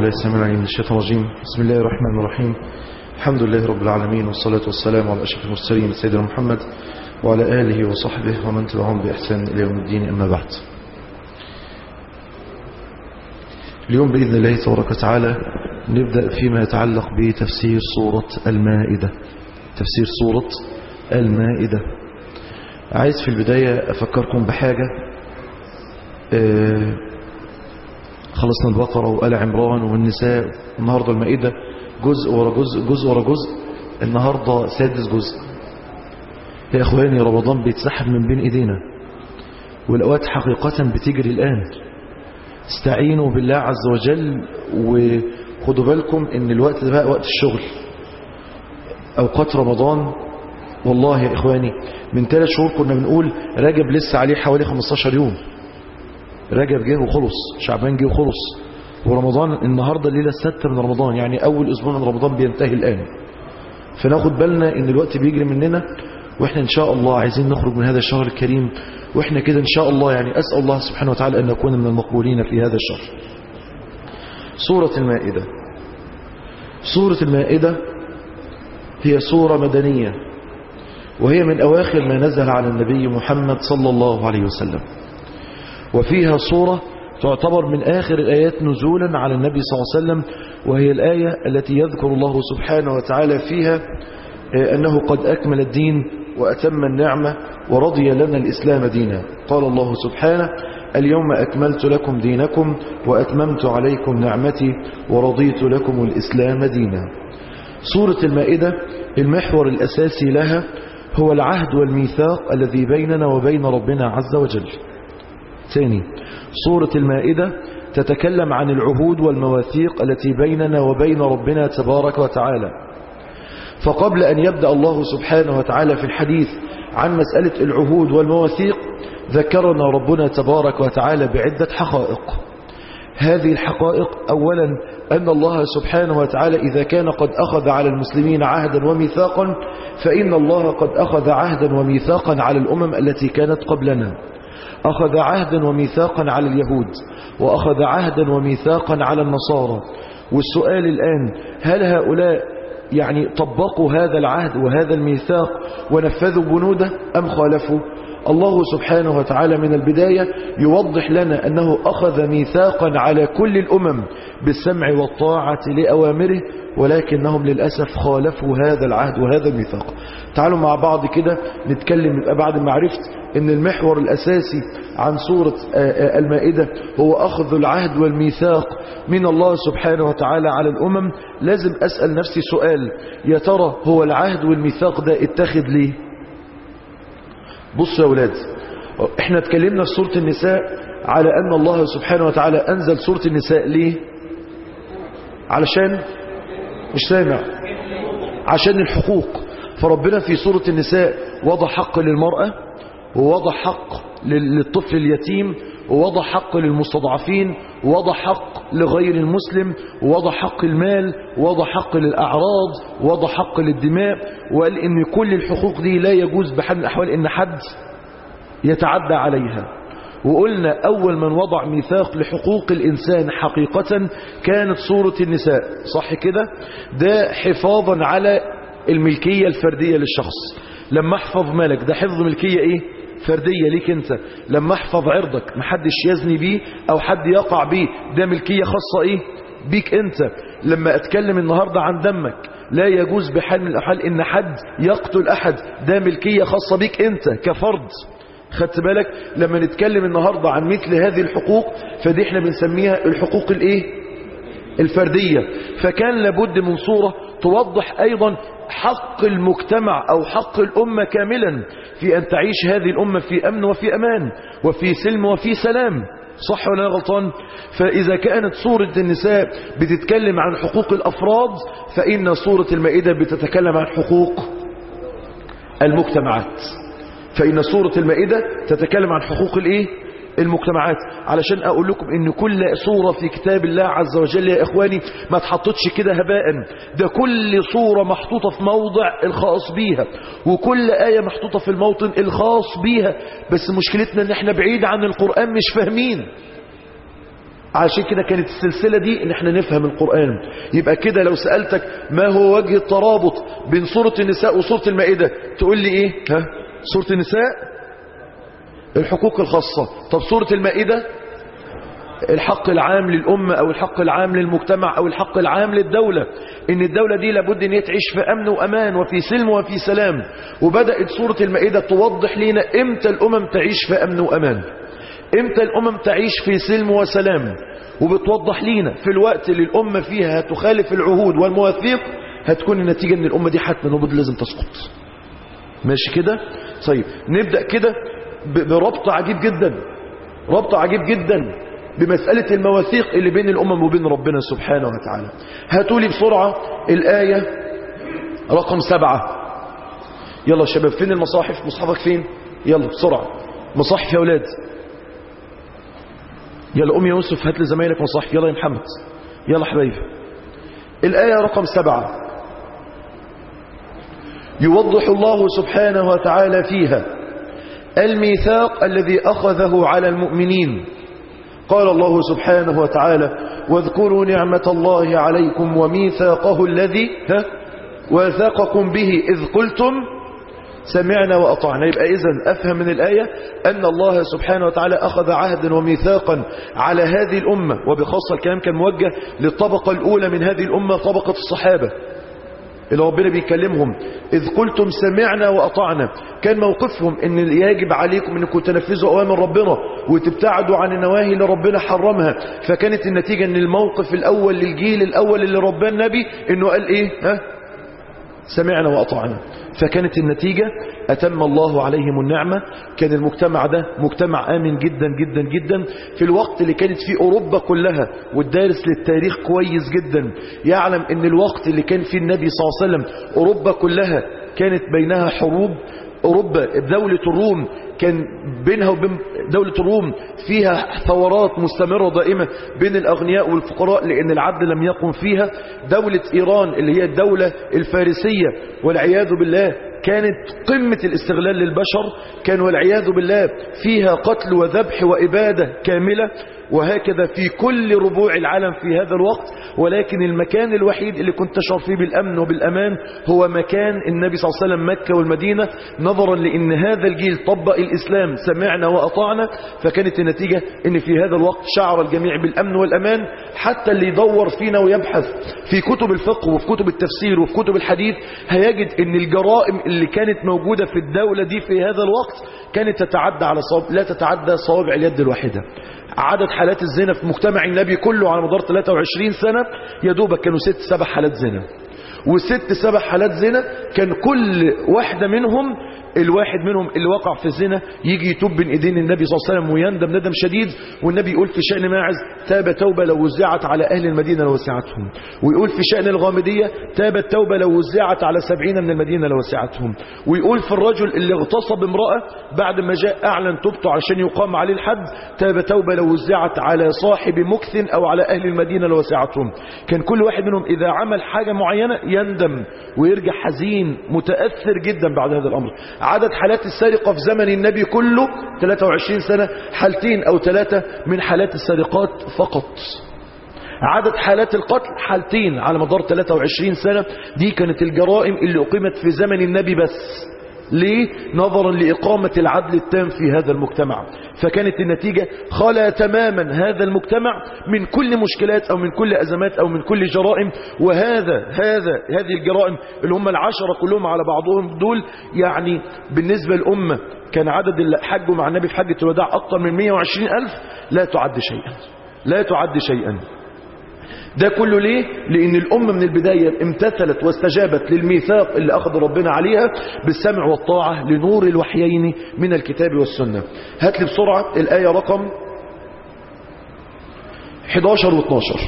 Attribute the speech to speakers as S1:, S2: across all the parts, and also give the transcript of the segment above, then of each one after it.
S1: السميع العليم من الشيطان الرجيم بسم الله الرحمن الرحيم الحمد لله رب العالمين والصلاة والسلام على أشرف المرسلين سيدنا محمد وعلى آله وصحبه ومن تبعهم بإحسان إلى يوم الدين أما بعد اليوم بإذن الله تبارك وتعالى نبدأ فيما يتعلق بتفسير سورة المائدة تفسير سورة المائدة عايز في البداية أفكركم بحاجة آه خلصنا البقرة وآل عمران والنساء النهاردة المائدة جزء ورا جزء جزء ورا جزء النهاردة سادس جزء يا إخواني رمضان بيتسحب من بين إيدينا والأوقات حقيقة بتجري الآن استعينوا بالله عز وجل وخدوا بالكم ان الوقت ده بقى وقت الشغل أوقات رمضان والله يا إخواني من ثلاث شهور كنا بنقول رجب لسه عليه حوالي 15 يوم رجب جه وخلص شعبان جه وخلص ورمضان النهاردة الليلة الستة من رمضان يعني أول أسبوع من رمضان بينتهي الآن فناخد بالنا ان الوقت بيجري مننا واحنا ان شاء الله عايزين نخرج من هذا الشهر الكريم واحنا كده ان شاء الله يعني أسأل الله سبحانه وتعالى أن نكون من المقبولين في هذا الشهر سورة المائدة سورة المائدة هي سورة مدنية وهي من أواخر ما نزل على النبي محمد صلى الله عليه وسلم وفيها صورة تعتبر من آخر الآيات نزولا على النبي صلى الله عليه وسلم وهي الآية التي يذكر الله سبحانه وتعالى فيها أنه قد أكمل الدين وأتم النعمة ورضي لنا الإسلام دينا قال الله سبحانه اليوم أكملت لكم دينكم وأتممت عليكم نعمتي ورضيت لكم الإسلام دينا سورة المائدة المحور الأساسي لها هو العهد والميثاق الذي بيننا وبين ربنا عز وجل ثاني سورة المائدة تتكلم عن العهود والمواثيق التي بيننا وبين ربنا تبارك وتعالى فقبل أن يبدأ الله سبحانه وتعالى في الحديث عن مسألة العهود والمواثيق ذكرنا ربنا تبارك وتعالى بعدة حقائق هذه الحقائق أولا أن الله سبحانه وتعالى إذا كان قد أخذ على المسلمين عهدا وميثاقا فإن الله قد أخذ عهدا وميثاقا على الأمم التي كانت قبلنا أخذ عهدا وميثاقا على اليهود وأخذ عهدا وميثاقا على النصارى والسؤال الآن هل هؤلاء يعني طبقوا هذا العهد وهذا الميثاق ونفذوا بنوده أم خالفوا الله سبحانه وتعالى من البداية يوضح لنا أنه أخذ ميثاقا على كل الأمم بالسمع والطاعة لأوامره ولكنهم للأسف خالفوا هذا العهد وهذا الميثاق تعالوا مع بعض كده نتكلم يبقى بعد ما عرفت ان المحور الأساسي عن سورة المائدة هو أخذ العهد والميثاق من الله سبحانه وتعالى على الأمم لازم أسأل نفسي سؤال يا ترى هو العهد والميثاق ده اتخذ ليه بصوا يا أولاد احنا اتكلمنا في سورة النساء على أن الله سبحانه وتعالى أنزل سورة النساء ليه علشان مش سامع عشان الحقوق فربنا في سورة النساء وضع حق للمرأة ووضع حق للطفل اليتيم ووضع حق للمستضعفين ووضع حق لغير المسلم ووضع حق المال ووضع حق للأعراض ووضع حق للدماء وقال إن كل الحقوق دي لا يجوز بحال من الأحوال إن حد يتعدى عليها وقلنا أول من وضع ميثاق لحقوق الإنسان حقيقة كانت سورة النساء صح كده ده حفاظا على الملكية الفردية للشخص لما احفظ مالك ده حفظ ملكية ايه فردية ليك انت لما احفظ عرضك محدش يزني بيه او حد يقع بيه ده ملكية خاصة ايه بيك انت لما اتكلم النهاردة عن دمك لا يجوز بحال من الاحوال ان حد يقتل احد ده ملكية خاصة بيك انت كفرد خدت بالك لما نتكلم النهاردة عن مثل هذه الحقوق فدي احنا بنسميها الحقوق الايه الفردية فكان لابد من صورة توضح ايضا حق المجتمع او حق الامة كاملا في ان تعيش هذه الامة في امن وفي امان وفي سلم وفي سلام صح ولا غلطان فاذا كانت سورة النساء بتتكلم عن حقوق الافراد فان سورة المائدة بتتكلم عن حقوق المجتمعات فإن سورة المائدة تتكلم عن حقوق الايه المجتمعات علشان اقول لكم ان كل صورة في كتاب الله عز وجل يا اخواني ما تحطتش كده هباء ده كل صورة محطوطة في موضع الخاص بيها وكل آية محطوطة في الموطن الخاص بيها بس مشكلتنا ان احنا بعيد عن القرآن مش فاهمين عشان كده كانت السلسلة دي ان احنا نفهم القرآن يبقى كده لو سألتك ما هو وجه الترابط بين سورة النساء وسورة المائدة تقول لي ايه ها سورة النساء الحقوق الخاصة طب سورة المائدة الحق العام للأمة أو الحق العام للمجتمع أو الحق العام للدولة إن الدولة دي لابد أن تعيش في أمن وأمان وفي سلم وفي سلام وبدأت سورة المائدة توضح لنا إمتى الأمم تعيش في أمن وأمان إمتى الأمم تعيش في سلم وسلام وبتوضح لنا في الوقت اللي الأمة فيها هتخالف العهود والمواثيق هتكون النتيجة أن الأمة دي حتما وبد لازم تسقط ماشي كده طيب نبدأ كده بربط عجيب جدا ربط عجيب جدا بمسألة المواثيق اللي بين الأمم وبين ربنا سبحانه وتعالى هاتوا لي بسرعة الآية رقم سبعة يلا شباب فين المصاحف مصحفك فين يلا بسرعة مصاحف يا أولاد يلا أم يوسف هات لزمايلك مصاحف يلا يا محمد يلا حبايبي الآية رقم سبعة يوضح الله سبحانه وتعالى فيها الميثاق الذي أخذه على المؤمنين قال الله سبحانه وتعالى واذكروا نعمة الله عليكم وميثاقه الذي ها وثاقكم به إذ قلتم سمعنا وأطعنا يبقى إذن أفهم من الآية أن الله سبحانه وتعالى أخذ عهدا وميثاقا على هذه الأمة وبخاصة الكلام كان موجه للطبقة الأولى من هذه الأمة طبقة الصحابة اللي ربنا بيكلمهم إذ قلتم سمعنا وأطعنا كان موقفهم ان يجب عليكم انكم تنفذوا أوامر ربنا وتبتعدوا عن النواهي اللي ربنا حرمها فكانت النتيجة ان الموقف الأول للجيل الأول اللي ربنا النبي انه قال ايه ها سمعنا وأطعنا فكانت النتيجة أتم الله عليهم النعمة كان المجتمع ده مجتمع آمن جدا جدا جدا في الوقت اللي كانت فيه أوروبا كلها والدارس للتاريخ كويس جدا يعلم ان الوقت اللي كان فيه النبي صلى الله عليه وسلم أوروبا كلها كانت بينها حروب أوروبا دولة الروم كان بينها وبين دولة الروم فيها ثورات مستمرة دائمة بين الأغنياء والفقراء لأن العدل لم يقم فيها دولة إيران اللي هي الدولة الفارسية والعياذ بالله كانت قمة الاستغلال للبشر كان والعياذ بالله فيها قتل وذبح وإبادة كاملة وهكذا في كل ربوع العالم في هذا الوقت ولكن المكان الوحيد اللي كنت تشعر فيه بالأمن وبالأمان هو مكان النبي صلى الله عليه وسلم مكة والمدينة نظرا لأن هذا الجيل طبق الإسلام سمعنا وأطعنا فكانت النتيجة أن في هذا الوقت شعر الجميع بالأمن والأمان حتى اللي يدور فينا ويبحث في كتب الفقه وفي كتب التفسير وفي كتب الحديث هيجد أن الجرائم اللي كانت موجودة في الدولة دي في هذا الوقت كانت تتعدى على صواب لا تتعدى صوابع اليد الواحدة عدد حالات الزنا في مجتمع النبي كله على مدار 23 سنة يا دوبك كانوا ست سبع حالات زنا وست سبع حالات زنا كان كل واحدة منهم الواحد منهم اللي وقع في الزنا يجي يتوب بين ايدين النبي صلى الله عليه وسلم ويندم ندم شديد والنبي يقول في شأن ماعز تاب توبة لو وزعت على أهل المدينة لوسعتهم ويقول في شأن الغامدية تابت توبة لو وزعت على سبعين من المدينة لوسعتهم ويقول في الرجل اللي اغتصب امرأة بعد ما جاء أعلن توبته عشان يقام عليه الحد تاب توبة لو وزعت على صاحب مكث أو على أهل المدينة لوسعتهم كان كل واحد منهم إذا عمل حاجة معينة يندم ويرجع حزين متأثر جدا بعد هذا الأمر عدد حالات السرقة في زمن النبي كله 23 سنة حالتين أو ثلاثة من حالات السرقات فقط عدد حالات القتل حالتين على مدار 23 سنة دي كانت الجرائم اللي أقيمت في زمن النبي بس ليه؟ نظرا لإقامة العدل التام في هذا المجتمع فكانت النتيجة خلى تماما هذا المجتمع من كل مشكلات أو من كل أزمات أو من كل جرائم وهذا هذا هذه الجرائم اللي هم العشرة كلهم على بعضهم دول يعني بالنسبة للأمة كان عدد اللي حجوا مع النبي في حجة الوداع أكثر من 120 ألف لا تعد شيئا لا تعد شيئا ده كله ليه لان الامه من البدايه امتثلت واستجابت للميثاق اللي اخذ ربنا عليها بالسمع والطاعه لنور الوحيين من الكتاب والسنه هات لي بسرعه الايه رقم 11 و12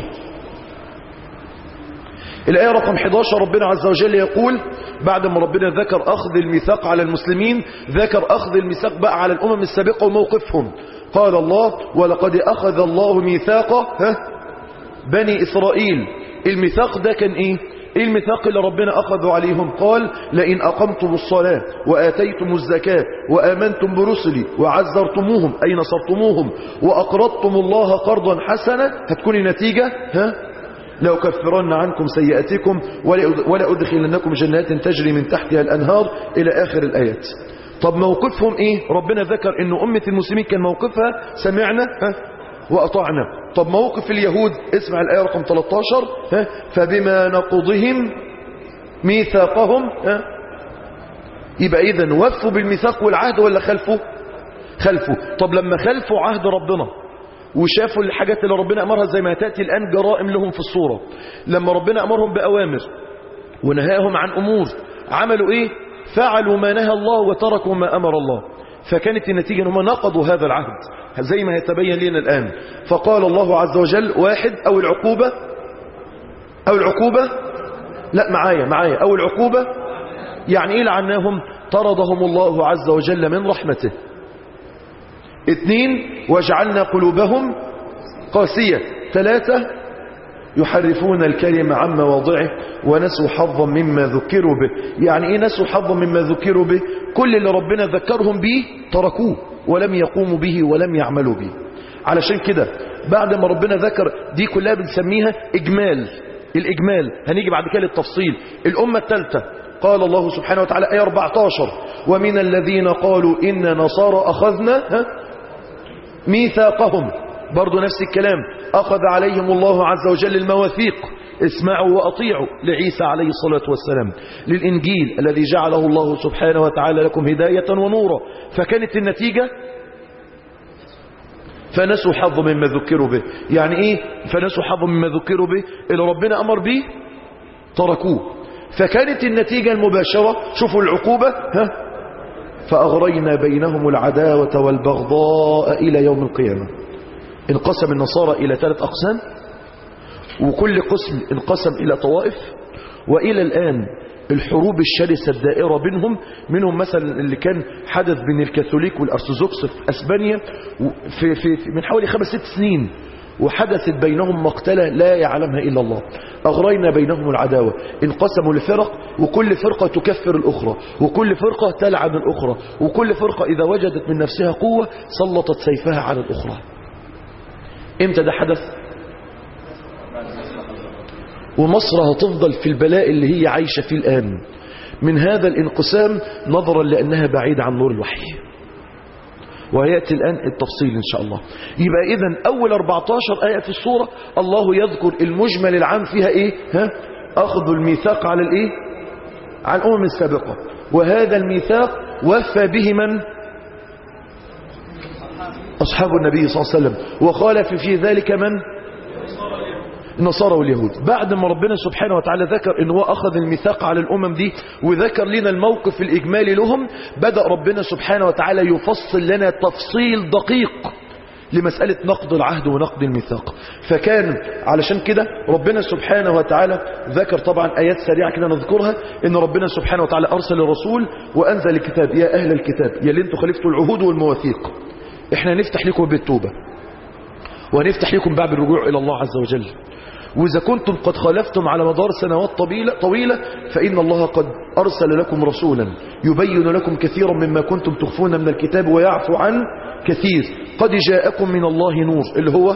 S1: الآية رقم 11 ربنا عز وجل يقول بعد ما ربنا ذكر أخذ الميثاق على المسلمين ذكر أخذ الميثاق بقى على الأمم السابقة وموقفهم قال الله ولقد أخذ الله ميثاق ها بني إسرائيل الميثاق ده كان إيه ايه الميثاق اللي ربنا اخذوا عليهم قال لئن اقمتم الصلاة واتيتم الزكاة وامنتم برسلي وعزرتموهم اي نصرتموهم واقرضتم الله قرضا حسنا هتكون النتيجة ها لو كفرن عنكم سيئاتكم ولا أدخلنكم جنات تجري من تحتها الأنهار إلى آخر الآيات طب موقفهم إيه ربنا ذكر أن أمة المسلمين كان موقفها سمعنا ها وأطعنا طب موقف اليهود اسمع الآية رقم 13 ها فبما نقضهم ميثاقهم ها يبقى إذن وفوا بالميثاق والعهد ولا خلفوا خلفوا طب لما خلفوا عهد ربنا وشافوا الحاجات اللي ربنا أمرها زي ما تأتي الآن جرائم لهم في الصورة لما ربنا أمرهم بأوامر ونهاهم عن أمور عملوا إيه فعلوا ما نهى الله وتركوا ما أمر الله فكانت النتيجة أنهم نقضوا هذا العهد زي ما يتبين لنا الآن فقال الله عز وجل واحد أو العقوبة أو العقوبة لا معايا معايا أو العقوبة يعني إيه لعناهم طردهم الله عز وجل من رحمته اثنين وجعلنا قلوبهم قاسية ثلاثة يحرفون الكلمة عن مواضعه ونسوا حظا مما ذكروا به يعني ايه نسوا حظا مما ذكروا به كل اللي ربنا ذكرهم به تركوه ولم يقوموا به ولم يعملوا به علشان كده بعد ما ربنا ذكر دي كلها بنسميها إجمال الإجمال هنيجي بعد كده للتفصيل الأمة الثالثة قال الله سبحانه وتعالى آية 14 ومن الذين قالوا إن نصارى أخذنا ها ميثاقهم برضو نفس الكلام أخذ عليهم الله عز وجل المواثيق اسمعوا وأطيعوا لعيسى عليه الصلاة والسلام للإنجيل الذي جعله الله سبحانه وتعالى لكم هداية ونورا فكانت النتيجة فنسوا حظ مما ذكروا به يعني ايه فنسوا حظ مما ذكروا به اللي ربنا أمر به تركوه فكانت النتيجة المباشرة شوفوا العقوبة ها فأغرينا بينهم العداوة والبغضاء إلى يوم القيامة انقسم النصارى إلى ثلاث أقسام وكل قسم انقسم إلى طوائف وإلى الآن الحروب الشرسة الدائرة بينهم منهم مثلا اللي كان حدث بين الكاثوليك والأرثوذكس في أسبانيا في في في من حوالي خمس ست سنين وحدثت بينهم مقتلة لا يعلمها إلا الله أغرينا بينهم العداوة انقسموا لفرق وكل فرقة تكفر الأخرى وكل فرقة تلعن الأخرى وكل فرقة إذا وجدت من نفسها قوة سلطت سيفها على الأخرى امتى ده حدث ومصر هتفضل في البلاء اللي هي عايشة فيه الآن من هذا الانقسام نظرا لأنها بعيدة عن نور الوحي ويأتي الآن التفصيل إن شاء الله يبقى إذا أول 14 آية في الصورة الله يذكر المجمل العام فيها إيه ها؟ أخذ الميثاق على الإيه على الأمم السابقة وهذا الميثاق وفى به من أصحاب النبي صلى الله عليه وسلم وخالف في ذلك من النصارى واليهود بعد ما ربنا سبحانه وتعالى ذكر ان هو اخذ الميثاق على الامم دي وذكر لنا الموقف الاجمالي لهم بدأ ربنا سبحانه وتعالى يفصل لنا تفصيل دقيق لمسألة نقض العهد ونقض الميثاق فكان علشان كده ربنا سبحانه وتعالى ذكر طبعا آيات سريعة كده نذكرها ان ربنا سبحانه وتعالى أرسل الرسول وأنزل الكتاب يا أهل الكتاب يا اللي انتوا خلفتوا العهود والمواثيق احنا نفتح لكم بالتوبة ونفتح لكم باب الرجوع إلى الله عز وجل وإذا كنتم قد خالفتم على مدار سنوات طويلة, طويلة فإن الله قد أرسل لكم رسولا يبين لكم كثيرا مما كنتم تخفون من الكتاب ويعفو عن كثير قد جاءكم من الله نور اللي هو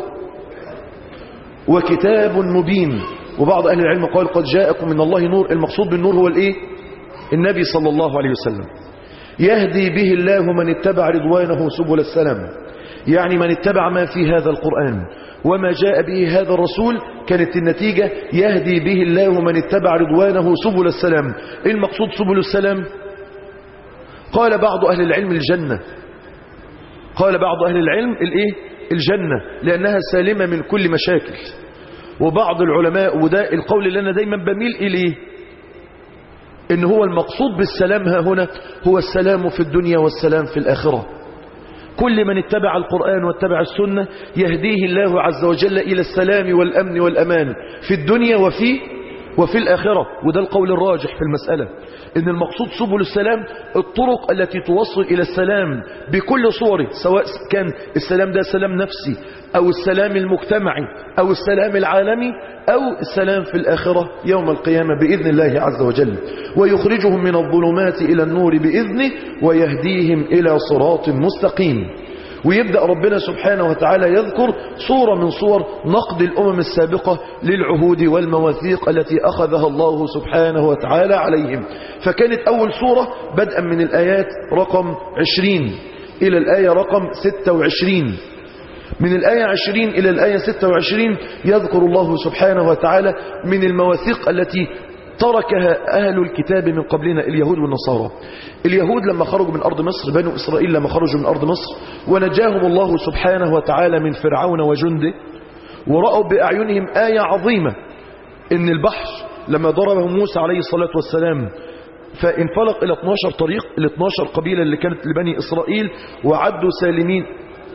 S1: وكتاب مبين وبعض أهل العلم قال قد جاءكم من الله نور المقصود بالنور هو الإيه النبي صلى الله عليه وسلم يهدي به الله من اتبع رضوانه سبل السلام يعني من اتبع ما في هذا القرآن وما جاء به هذا الرسول كانت النتيجة يهدي به الله من اتبع رضوانه سبل السلام إيه المقصود سبل السلام قال بعض أهل العلم الجنة قال بعض أهل العلم الإيه الجنة لأنها سالمة من كل مشاكل وبعض العلماء وده القول اللي أنا دايما بميل إليه إن هو المقصود بالسلام ها هنا هو السلام في الدنيا والسلام في الآخرة كل من اتبع القرآن واتبع السنة يهديه الله عز وجل إلى السلام والأمن والأمان في الدنيا وفي وفي الآخرة وده القول الراجح في المسألة إن المقصود سبل السلام الطرق التي توصل إلى السلام بكل صوره سواء كان السلام ده سلام نفسي أو السلام المجتمعي أو السلام العالمي أو السلام في الآخرة يوم القيامة بإذن الله عز وجل ويخرجهم من الظلمات إلى النور بإذنه ويهديهم إلى صراط مستقيم ويبدأ ربنا سبحانه وتعالى يذكر صورة من صور نقد الأمم السابقة للعهود والمواثيق التي أخذها الله سبحانه وتعالى عليهم فكانت أول صورة بدءا من الآيات رقم 20 إلى الآية رقم 26 من الآية 20 إلى الآية 26 يذكر الله سبحانه وتعالى من المواثيق التي تركها أهل الكتاب من قبلنا اليهود والنصارى اليهود لما خرجوا من أرض مصر بنو إسرائيل لما خرجوا من أرض مصر ونجاهم الله سبحانه وتعالى من فرعون وجنده ورأوا بأعينهم آية عظيمة إن البحر لما ضربه موسى عليه الصلاة والسلام فانفلق إلى 12 طريق ال 12 قبيلة اللي كانت لبني إسرائيل وعدوا سالمين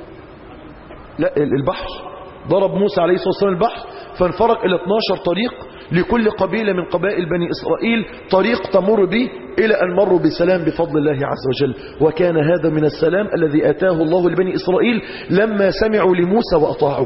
S1: لا البحر ضرب موسى عليه الصلاة والسلام البحر فانفرق إلى 12 طريق لكل قبيلة من قبائل بني إسرائيل طريق تمر به إلى أن مروا بسلام بفضل الله عز وجل وكان هذا من السلام الذي أتاه الله لبني إسرائيل لما سمعوا لموسى وأطاعوا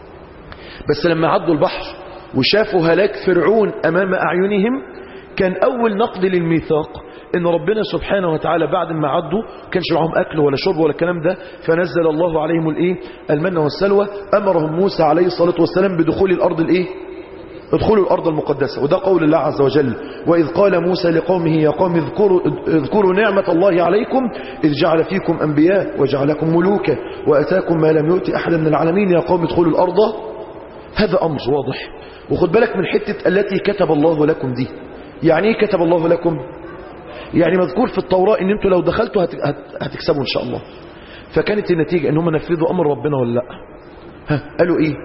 S1: بس لما عدوا البحر وشافوا هلاك فرعون أمام أعينهم كان أول نقد للميثاق ان ربنا سبحانه وتعالى بعد ما عدوا كانش معهم اكل ولا شرب ولا الكلام ده فنزل الله عليهم الايه المن والسلوى امرهم موسى عليه الصلاه والسلام بدخول الارض الايه ادخلوا الأرض المقدسة وده قول الله عز وجل وإذ قال موسى لقومه يا قوم اذكروا, اذكروا نعمة الله عليكم إذ جعل فيكم أنبياء وجعلكم ملوكا وأتاكم ما لم يؤت أحد من العالمين يا قوم ادخلوا الأرض هذا أمر واضح وخد بالك من حتة التي كتب الله لكم دي يعني ايه كتب الله لكم يعني مذكور في التوراة ان انتوا لو دخلتوا هت... هت... هتكسبوا ان شاء الله فكانت النتيجة ان هم نفذوا امر ربنا ولا لا ها قالوا ايه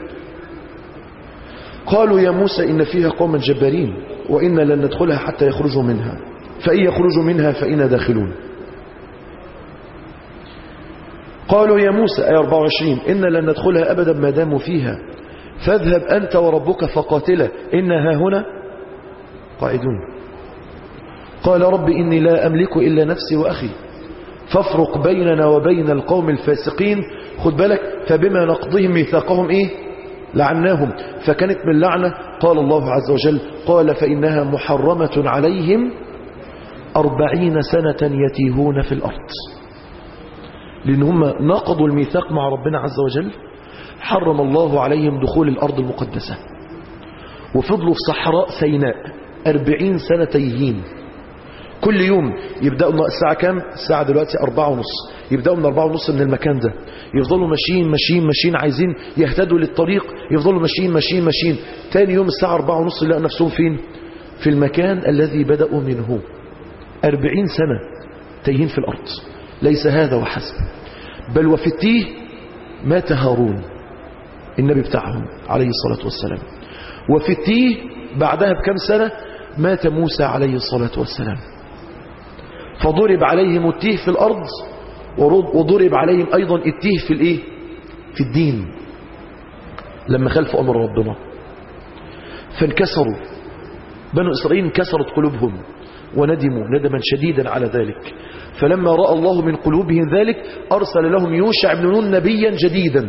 S1: قالوا يا موسى إن فيها قوما جبارين وإنا لن ندخلها حتى يخرجوا منها فإن يخرجوا منها فإنا داخلون قالوا يا موسى آية 24 إنا لن ندخلها أبدا ما داموا فيها فاذهب أنت وربك فقاتلا إنها هنا قاعدون قال رب إني لا أملك إلا نفسي وأخي فافرق بيننا وبين القوم الفاسقين خد بالك فبما نقضهم ميثاقهم إيه لعناهم فكانت من لعنة قال الله عز وجل قال فإنها محرمة عليهم أربعين سنة يتيهون في الأرض لأن هم نقضوا الميثاق مع ربنا عز وجل حرم الله عليهم دخول الأرض المقدسة وفضلوا في صحراء سيناء أربعين سنة تيهين كل يوم يبدأوا الساعة كام الساعة دلوقتي أربعة ونص يبدأوا من أربعة ونص من المكان ده يفضلوا ماشيين ماشيين ماشيين عايزين يهتدوا للطريق يفضلوا ماشيين ماشيين ماشيين تاني يوم الساعة أربعة ونص يلاقوا نفسهم فين في المكان الذي بدأوا منه أربعين سنة تايهين في الأرض ليس هذا وحسب بل وفي التيه مات هارون النبي بتاعهم عليه الصلاة والسلام وفي التيه بعدها بكم سنة مات موسى عليه الصلاة والسلام فضرب عليهم التيه في الأرض وضرب عليهم أيضا التيه في الإيه في الدين لما خلفوا أمر ربنا فانكسروا بنو إسرائيل انكسرت قلوبهم وندموا ندما شديدا على ذلك فلما رأى الله من قلوبهم ذلك أرسل لهم يوشع بن نون نبيا جديدا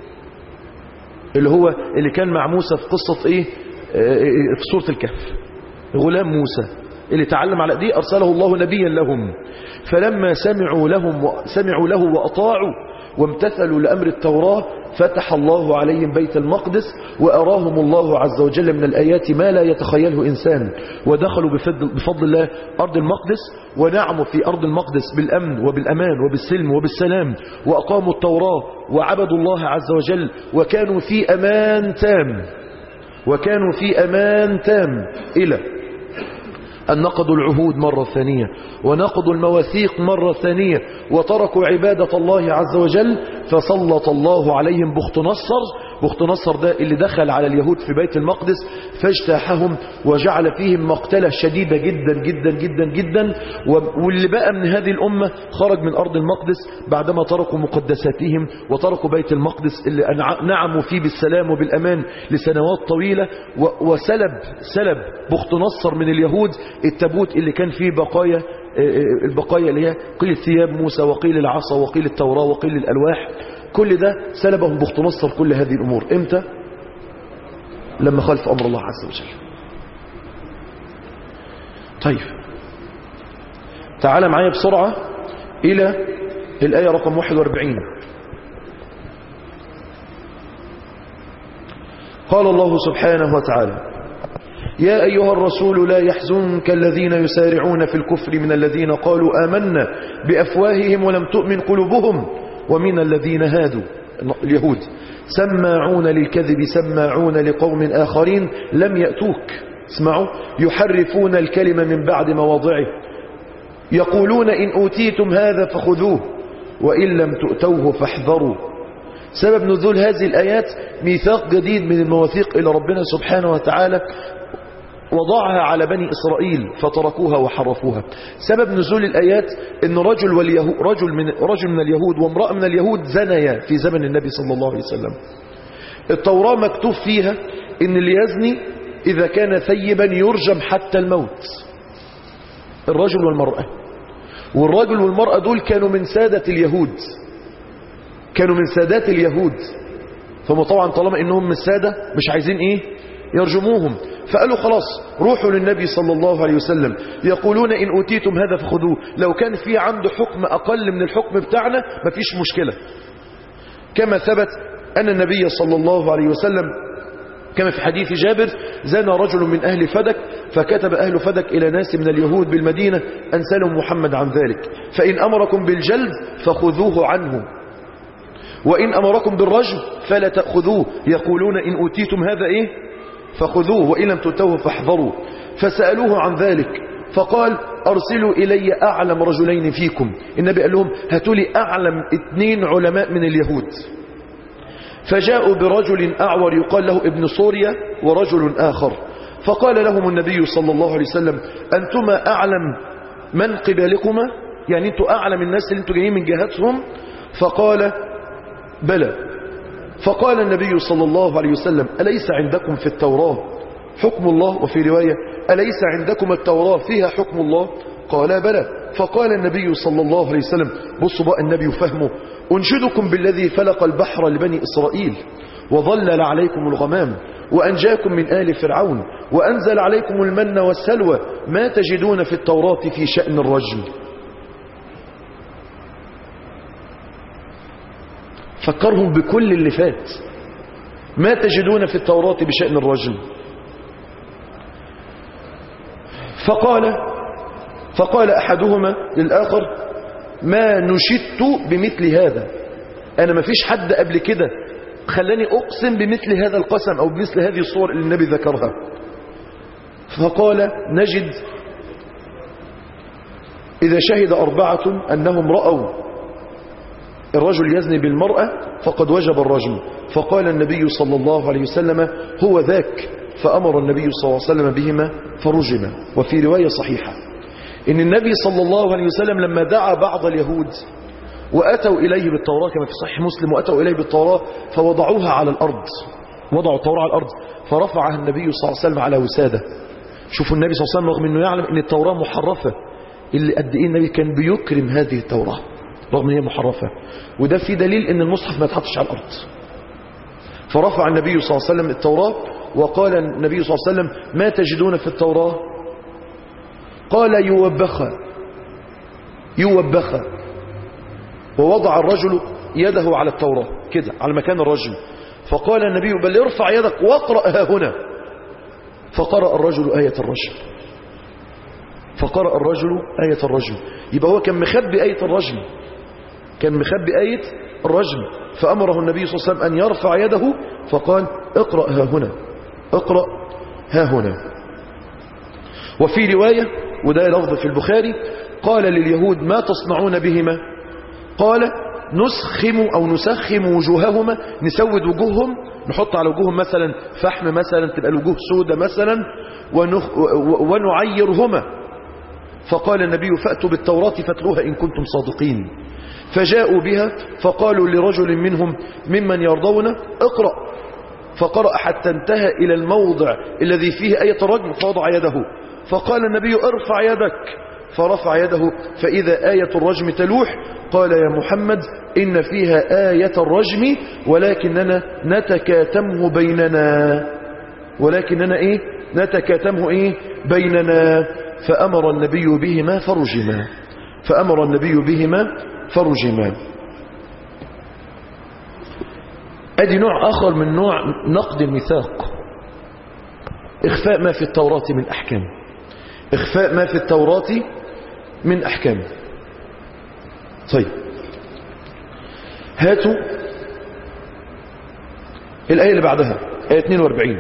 S1: اللي هو اللي كان مع موسى في قصة إيه في سورة الكهف غلام موسى اللي تعلم على دي أرسله الله نبيا لهم فلما سمعوا لهم سمعوا له وأطاعوا وامتثلوا لأمر التوراة فتح الله عليهم بيت المقدس وأراهم الله عز وجل من الآيات ما لا يتخيله إنسان ودخلوا بفضل الله أرض المقدس ونعموا في أرض المقدس بالأمن وبالأمان وبالسلم وبالسلام وأقاموا التوراة وعبدوا الله عز وجل وكانوا في أمان تام وكانوا في أمان تام إلى أن نقضوا العهود مرة ثانية ونقضوا المواثيق مرة ثانية وتركوا عبادة الله عز وجل فسلط الله عليهم بخت نصر بخت نصر ده اللي دخل على اليهود في بيت المقدس فاجتاحهم وجعل فيهم مقتلة شديدة جدا جدا جدا جدا واللي بقى من هذه الأمة خرج من أرض المقدس بعدما تركوا مقدساتهم وتركوا بيت المقدس اللي نعموا فيه بالسلام وبالأمان لسنوات طويلة وسلب سلب بخت نصر من اليهود التابوت اللي كان فيه بقايا البقايا اللي هي قيل ثياب موسى وقيل العصا وقيل التوراة وقيل الألواح كل ده سلبهم بخت نصر كل هذه الأمور امتى لما خالف أمر الله عز وجل طيب تعال معايا بسرعة إلى الآية رقم 41 قال الله سبحانه وتعالى يا أيها الرسول لا يحزنك الذين يسارعون في الكفر من الذين قالوا آمنا بأفواههم ولم تؤمن قلوبهم ومن الذين هادوا اليهود سماعون للكذب سماعون لقوم آخرين لم يأتوك اسمعوا يحرفون الكلمة من بعد مواضعه يقولون إن أوتيتم هذا فخذوه وإن لم تؤتوه فاحذروا سبب نزول هذه الآيات ميثاق جديد من المواثيق إلى ربنا سبحانه وتعالى وضعها على بني إسرائيل فتركوها وحرفوها سبب نزول الآيات أن رجل, واليهو رجل, من رجل من اليهود وامرأة من اليهود زنيا في زمن النبي صلى الله عليه وسلم التوراة مكتوب فيها أن اللي يزني إذا كان ثيبا يرجم حتى الموت الرجل والمرأة والرجل والمرأة دول كانوا من سادة اليهود كانوا من سادات اليهود فهم طبعا طالما انهم من السادة مش عايزين ايه يرجموهم فقالوا خلاص روحوا للنبي صلى الله عليه وسلم يقولون إن أوتيتم هذا فخذوه لو كان في عنده حكم أقل من الحكم بتاعنا مفيش مشكلة كما ثبت أن النبي صلى الله عليه وسلم كما في حديث جابر زنى رجل من أهل فدك فكتب أهل فدك إلى ناس من اليهود بالمدينة أن سلوا محمد عن ذلك فإن أمركم بالجلد فخذوه عنه وإن أمركم بالرجم فلا تأخذوه يقولون إن أوتيتم هذا إيه فخذوه وإن لم تؤتوه فاحذروا فسألوه عن ذلك فقال أرسلوا إلي أعلم رجلين فيكم النبي قال لهم هاتوا لي أعلم اثنين علماء من اليهود فجاءوا برجل أعور يقال له ابن سوريا ورجل آخر فقال لهم النبي صلى الله عليه وسلم أنتما أعلم من قبلكما يعني أنتوا أعلم الناس اللي أنتوا جايين من جهتهم فقال بلى فقال النبي صلى الله عليه وسلم أليس عندكم في التوراة حكم الله وفي رواية أليس عندكم التوراة فيها حكم الله قال بلى فقال النبي صلى الله عليه وسلم بصوا بقى النبي فهمه أنشدكم بالذي فلق البحر لبني إسرائيل وظلل عليكم الغمام وأنجاكم من آل فرعون وأنزل عليكم المن والسلوى ما تجدون في التوراة في شأن الرجم فكرهم بكل اللي فات ما تجدون في التوراة بشأن الرجم فقال فقال أحدهما للآخر ما نشدت بمثل هذا أنا ما فيش حد قبل كده خلاني أقسم بمثل هذا القسم أو بمثل هذه الصور اللي النبي ذكرها فقال نجد إذا شهد أربعة أنهم رأوا الرجل يزني بالمرأة فقد وجب الرجم فقال النبي صلى الله عليه وسلم هو ذاك فأمر النبي صلى الله عليه وسلم بهما فرجما وفي رواية صحيحة إن النبي صلى الله عليه وسلم لما دعا بعض اليهود وأتوا إليه بالتوراة كما في صحيح مسلم وأتوا إليه بالتوراة فوضعوها على الأرض وضعوا التوراة على الأرض فرفعها النبي صلى الله عليه وسلم على وسادة شوفوا النبي صلى الله عليه وسلم رغم أنه يعلم أن التوراة محرفة اللي قد إيه النبي كان بيكرم هذه التوراة رغم أن هي محرفة وده في دليل أن المصحف ما يتحطش على الأرض فرفع النبي صلى الله عليه وسلم التوراة وقال النبي صلى الله عليه وسلم ما تجدون في التوراة قال يوبخ يوبخ ووضع الرجل يده على التوراة كده على مكان الرجل فقال النبي بل ارفع يدك واقرأ ها هنا فقرأ الرجل آية الرجل فقرأ الرجل آية الرجل يبقى هو كان مخبي آية الرجل كان مخبي آية الرجل فأمره النبي صلى الله عليه وسلم أن يرفع يده فقال اقرأ ها هنا اقرأ ها هنا وفي رواية وده لفظ في البخاري قال لليهود ما تصنعون بهما قال نسخم أو نسخم وجوههما نسود وجوههم نحط على وجوههم مثلا فحم مثلا تبقى الوجوه سودة مثلا ونخ ونعيرهما فقال النبي فأتوا بالتوراة فاتلوها إن كنتم صادقين فجاءوا بها فقالوا لرجل منهم ممن يرضون اقرأ فقرأ حتى انتهى إلى الموضع الذي فيه آية الرجم فوضع يده فقال النبي ارفع يدك فرفع يده فإذا آية الرجم تلوح قال يا محمد إن فيها آية الرجم ولكننا نتكاتمه بيننا ولكننا إيه نتكاتمه إيه بيننا فأمر النبي بهما فرجما فأمر النبي بهما فرجما أدي نوع آخر من نوع نقد الميثاق إخفاء ما في التوراة من أحكام إخفاء ما في التوراة من أحكام طيب هاتوا الآية اللي بعدها آية 42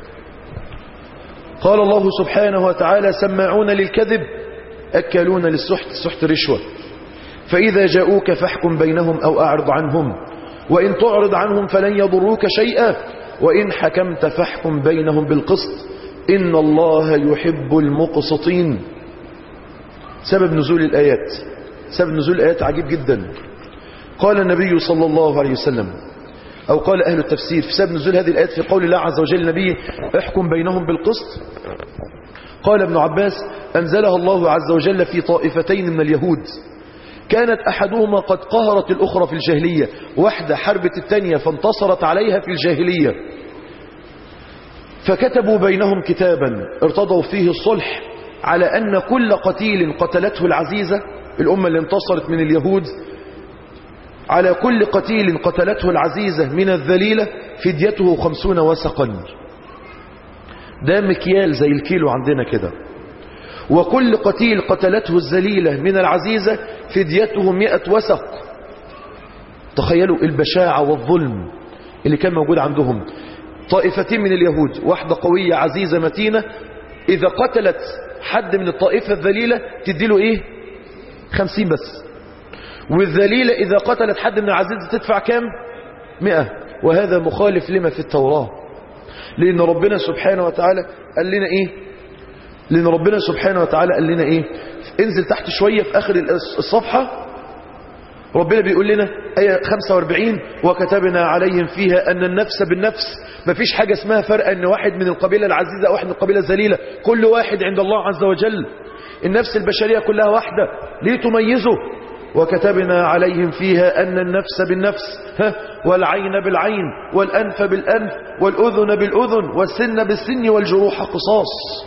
S1: قال الله سبحانه وتعالى سماعون للكذب أكلون للسحت السحت رشوة فإذا جاءوك فاحكم بينهم أو أعرض عنهم وإن تعرض عنهم فلن يضروك شيئا وإن حكمت فاحكم بينهم بالقسط إن الله يحب المقسطين سبب نزول الآيات سبب نزول الآيات عجيب جدا قال النبي صلى الله عليه وسلم أو قال أهل التفسير في سبب نزول هذه الآيات في قول الله عز وجل النبي احكم بينهم بالقسط قال ابن عباس أنزلها الله عز وجل في طائفتين من اليهود كانت أحدهما قد قهرت الأخرى في الجاهلية واحدة حربت الثانية فانتصرت عليها في الجاهلية فكتبوا بينهم كتابا ارتضوا فيه الصلح على أن كل قتيل قتلته العزيزة الأمة اللي انتصرت من اليهود على كل قتيل قتلته العزيزة من الذليلة فديته خمسون وسقا ده مكيال زي الكيلو عندنا كده وكل قتيل قتلته الذليلة من العزيزة فديته مئة وسق تخيلوا البشاعة والظلم اللي كان موجود عندهم طائفتين من اليهود واحدة قوية عزيزة متينة إذا قتلت حد من الطائفة الذليلة تديله إيه خمسين بس والذليلة إذا قتلت حد من العزيزة تدفع كام مئة وهذا مخالف لما في التوراة لأن ربنا سبحانه وتعالى قال لنا إيه لأن ربنا سبحانه وتعالى قال لنا إيه انزل تحت شوية في آخر الصفحة ربنا بيقول لنا آية 45 وكتبنا عليهم فيها أن النفس بالنفس ما فيش حاجة اسمها فرق أن واحد من القبيلة العزيزة أو واحد من القبيلة الذليلة كل واحد عند الله عز وجل النفس البشرية كلها واحدة ليه تميزه وكتبنا عليهم فيها أن النفس بالنفس ها والعين بالعين والأنف بالأنف والأذن بالأذن والسن بالسن والجروح قصاص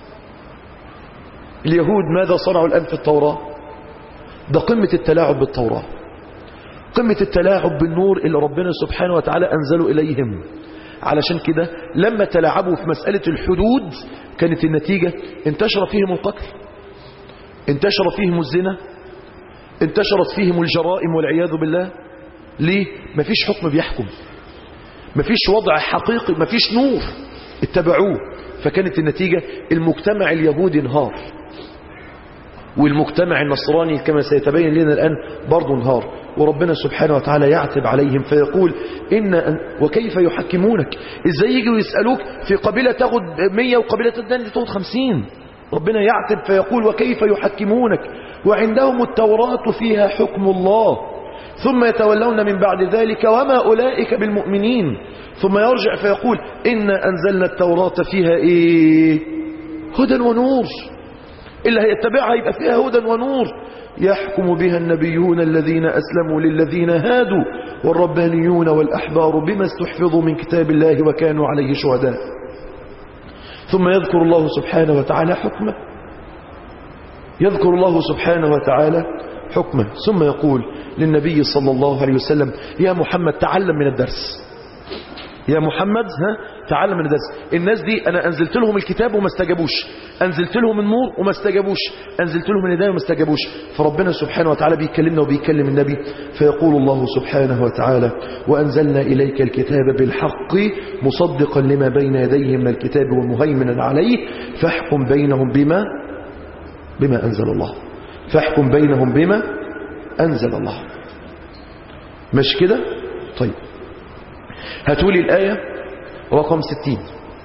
S1: اليهود ماذا صنعوا الآن في التوراة ده قمة التلاعب بالتوراة قمة التلاعب بالنور اللي ربنا سبحانه وتعالى أنزله إليهم علشان كده لما تلاعبوا في مسألة الحدود كانت النتيجة انتشر فيهم القتل انتشر فيهم الزنا انتشرت فيهم الجرائم والعياذ بالله ليه مفيش حكم بيحكم مفيش وضع حقيقي مفيش نور اتبعوه فكانت النتيجة المجتمع اليهودي انهار والمجتمع النصراني كما سيتبين لنا الآن برضه انهار وربنا سبحانه وتعالى يعتب عليهم فيقول إن أن وكيف يحكمونك إزاي يجوا يسألوك في قبيلة تاخد مية وقبيلة الثانية تاخد خمسين ربنا يعتب فيقول وكيف يحكمونك وعندهم التوراة فيها حكم الله ثم يتولون من بعد ذلك وما أولئك بالمؤمنين ثم يرجع فيقول إنا أنزلنا التوراة فيها إيه هدى ونور اللي هيتبعها يبقى فيها هدى ونور يحكم بها النبيون الذين أسلموا للذين هادوا والربانيون والأحبار بما استحفظوا من كتاب الله وكانوا عليه شهداء ثم يذكر الله سبحانه وتعالى حكمه يذكر الله سبحانه وتعالى حكمه ثم يقول للنبي صلى الله عليه وسلم يا محمد تعلم من الدرس يا محمد ها تعلم من الدرس الناس دي انا انزلت لهم الكتاب وما استجابوش انزلت لهم النور وما استجابوش انزلت لهم الهدايه وما استجابوش فربنا سبحانه وتعالى بيكلمنا وبيكلم النبي فيقول الله سبحانه وتعالى وانزلنا اليك الكتاب بالحق مصدقا لما بين يديه من الكتاب ومهيمنا عليه فاحكم بينهم بما بما انزل الله فاحكم بينهم بما انزل الله مش كده طيب هاتولي الآية رقم 60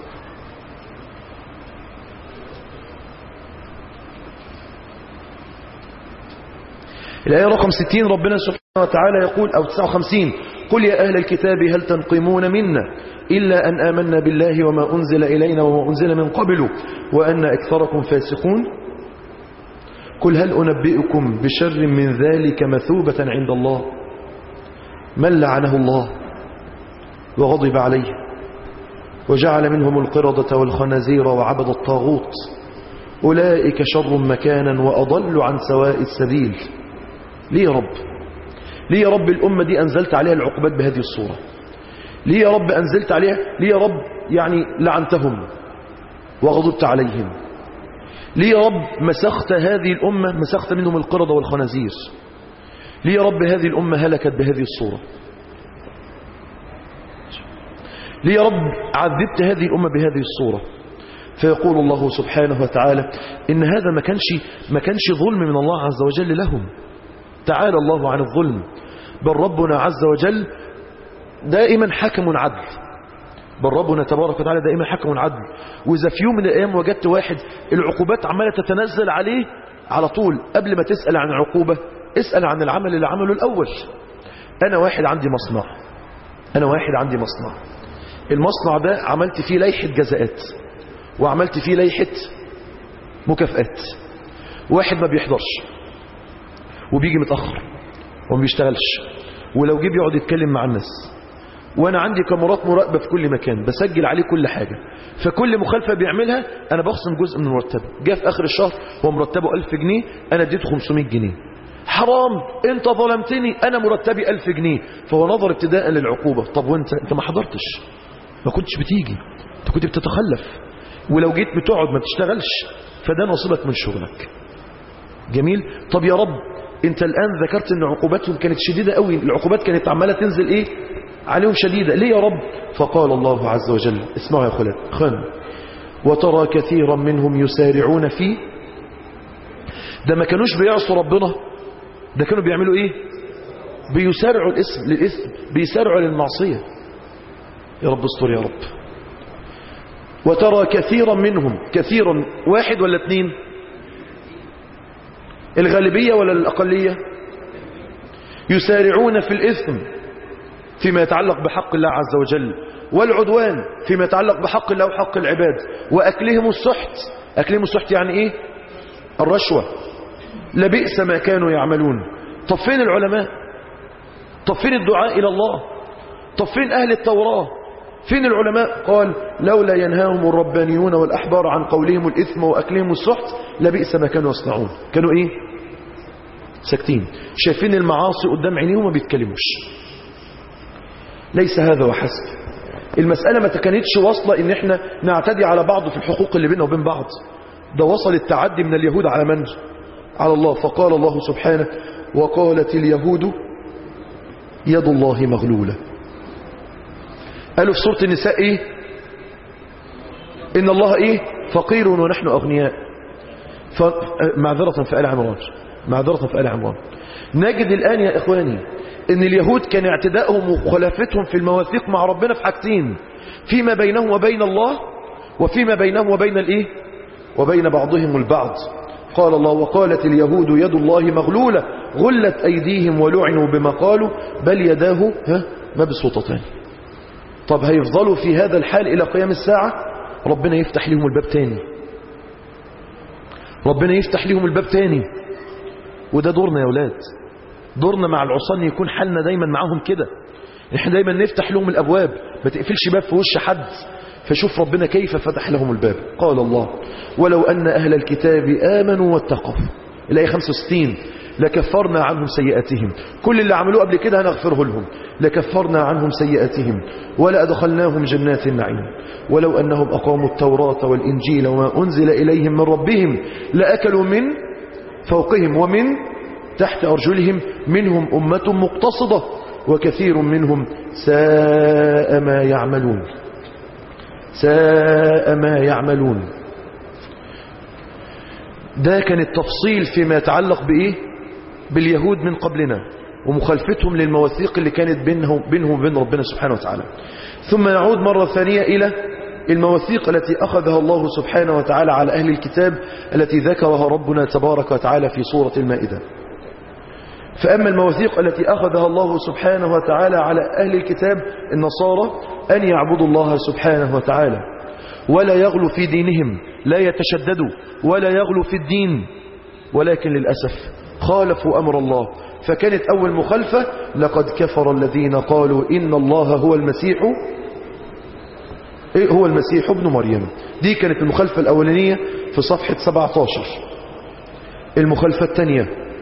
S1: الآية رقم 60 ربنا سبحانه وتعالى يقول أو 59 قل يا أهل الكتاب هل تنقمون منا إلا أن آمنا بالله وما أنزل إلينا وما أنزل من قبل وأن أكثركم فاسقون قل هل أنبئكم بشر من ذلك مثوبة عند الله من لعنه الله وغضب عليه وجعل منهم القردة والخنازير وعبد الطاغوت أولئك شر مكانا وأضل عن سواء السبيل ليه يا رب ليه يا رب الأمة دي أنزلت عليها العقوبات بهذه الصورة ليه يا رب أنزلت عليها ليه يا رب يعني لعنتهم وغضبت عليهم ليه يا رب مسخت هذه الأمة مسخت منهم القردة والخنازير ليه يا رب هذه الأمة هلكت بهذه الصورة ليه يا رب عذبت هذه الأمة بهذه الصورة فيقول الله سبحانه وتعالى إن هذا ما كانش, ما كانش ظلم من الله عز وجل لهم تعالى الله عن الظلم بل ربنا عز وجل دائما حكم عدل بل ربنا تبارك وتعالى دائما حكم عدل وإذا في يوم من الأيام وجدت واحد العقوبات عمالة تتنزل عليه على طول قبل ما تسأل عن عقوبة اسأل عن العمل اللي عمله الأول أنا واحد عندي مصنع أنا واحد عندي مصنع المصنع ده عملت فيه ليحة جزاءات وعملت فيه ليحة مكافآت واحد ما بيحضرش وبيجي متأخر وما بيشتغلش ولو جه بيقعد يتكلم مع الناس وانا عندي كاميرات مراقبه في كل مكان بسجل عليه كل حاجه فكل مخالفه بيعملها انا بخصم جزء من مرتبه جه في اخر الشهر هو مرتبه 1000 جنيه انا اديته 500 جنيه حرام انت ظلمتني انا مرتبي 1000 جنيه فهو نظر ابتداء للعقوبه طب وانت انت ما حضرتش ما كنتش بتيجي انت كنت بتتخلف ولو جيت بتقعد ما بتشتغلش فده نصيبك من شغلك جميل طب يا رب انت الان ذكرت ان عقوباتهم كانت شديده قوي العقوبات كانت عماله تنزل ايه عليهم شديدة ليه يا رب فقال الله عز وجل اسمعوا يا خلان خان وترى كثيرا منهم يسارعون فيه ده ما كانوش بيعصوا ربنا ده كانوا بيعملوا ايه بيسارعوا الاسم للاسم بيسارعوا للمعصية يا رب استر يا رب وترى كثيرا منهم كثيرا واحد ولا اثنين الغالبية ولا الأقلية يسارعون في الإثم فيما يتعلق بحق الله عز وجل والعدوان فيما يتعلق بحق الله وحق العباد وأكلهم السحت أكلهم السحت يعني إيه الرشوة لبئس ما كانوا يعملون طب فين العلماء طب فين الدعاء إلى الله طب فين أهل التوراة فين العلماء قال لولا ينهاهم الربانيون والأحبار عن قولهم الإثم وأكلهم السحت لبئس ما كانوا يصنعون كانوا إيه ساكتين شايفين المعاصي قدام عينيهم وما بيتكلموش ليس هذا وحسب المسألة ما كانتش واصلة ان احنا نعتدي على بعض في الحقوق اللي بيننا وبين بعض ده وصل التعدي من اليهود على من على الله فقال الله سبحانه وقالت اليهود يد الله مغلولة قالوا في سورة النساء ايه ان الله ايه فقير ونحن اغنياء ف... معذرة في آل عمران معذرة في آل عمران نجد الآن يا إخواني ان اليهود كان اعتدائهم وخلافتهم في المواثيق مع ربنا في حاجتين فيما بينهم وبين الله وفيما بينهم وبين الايه وبين بعضهم البعض قال الله وقالت اليهود يد الله مغلولة غلت ايديهم ولعنوا بما قالوا بل يداه ها مبسوطتان طب هيفضلوا في هذا الحال الى قيام الساعة ربنا يفتح لهم الباب تاني ربنا يفتح لهم الباب تاني وده دورنا يا ولاد دورنا مع العصان يكون حالنا دايما معاهم كده احنا دايما نفتح لهم الابواب ما تقفلش باب في وش حد فشوف ربنا كيف فتح لهم الباب قال الله ولو ان اهل الكتاب امنوا واتقوا الايه 65 لكفرنا عنهم سيئاتهم كل اللي عملوه قبل كده هنغفره لهم لكفرنا عنهم سيئاتهم ولا أدخلناهم جنات النعيم ولو أنهم أقاموا التوراة والإنجيل وما أنزل إليهم من ربهم لأكلوا من فوقهم ومن تحت أرجلهم منهم أمة مقتصدة وكثير منهم ساء ما يعملون ساء ما يعملون ده كان التفصيل فيما يتعلق بإيه باليهود من قبلنا ومخالفتهم للمواثيق اللي كانت بينهم بينهم وبين ربنا سبحانه وتعالى ثم يعود مرة ثانية إلى المواثيق التي أخذها الله سبحانه وتعالى على أهل الكتاب التي ذكرها ربنا تبارك وتعالى في سورة المائدة فأما المواثيق التي أخذها الله سبحانه وتعالى على أهل الكتاب النصارى أن يعبدوا الله سبحانه وتعالى ولا يغلو في دينهم لا يتشددوا ولا يغلو في الدين ولكن للأسف خالفوا أمر الله فكانت أول مخالفة لقد كفر الذين قالوا إن الله هو المسيح إيه هو المسيح ابن مريم دي كانت المخالفة الأولانية في صفحة 17 المخالفة الثانية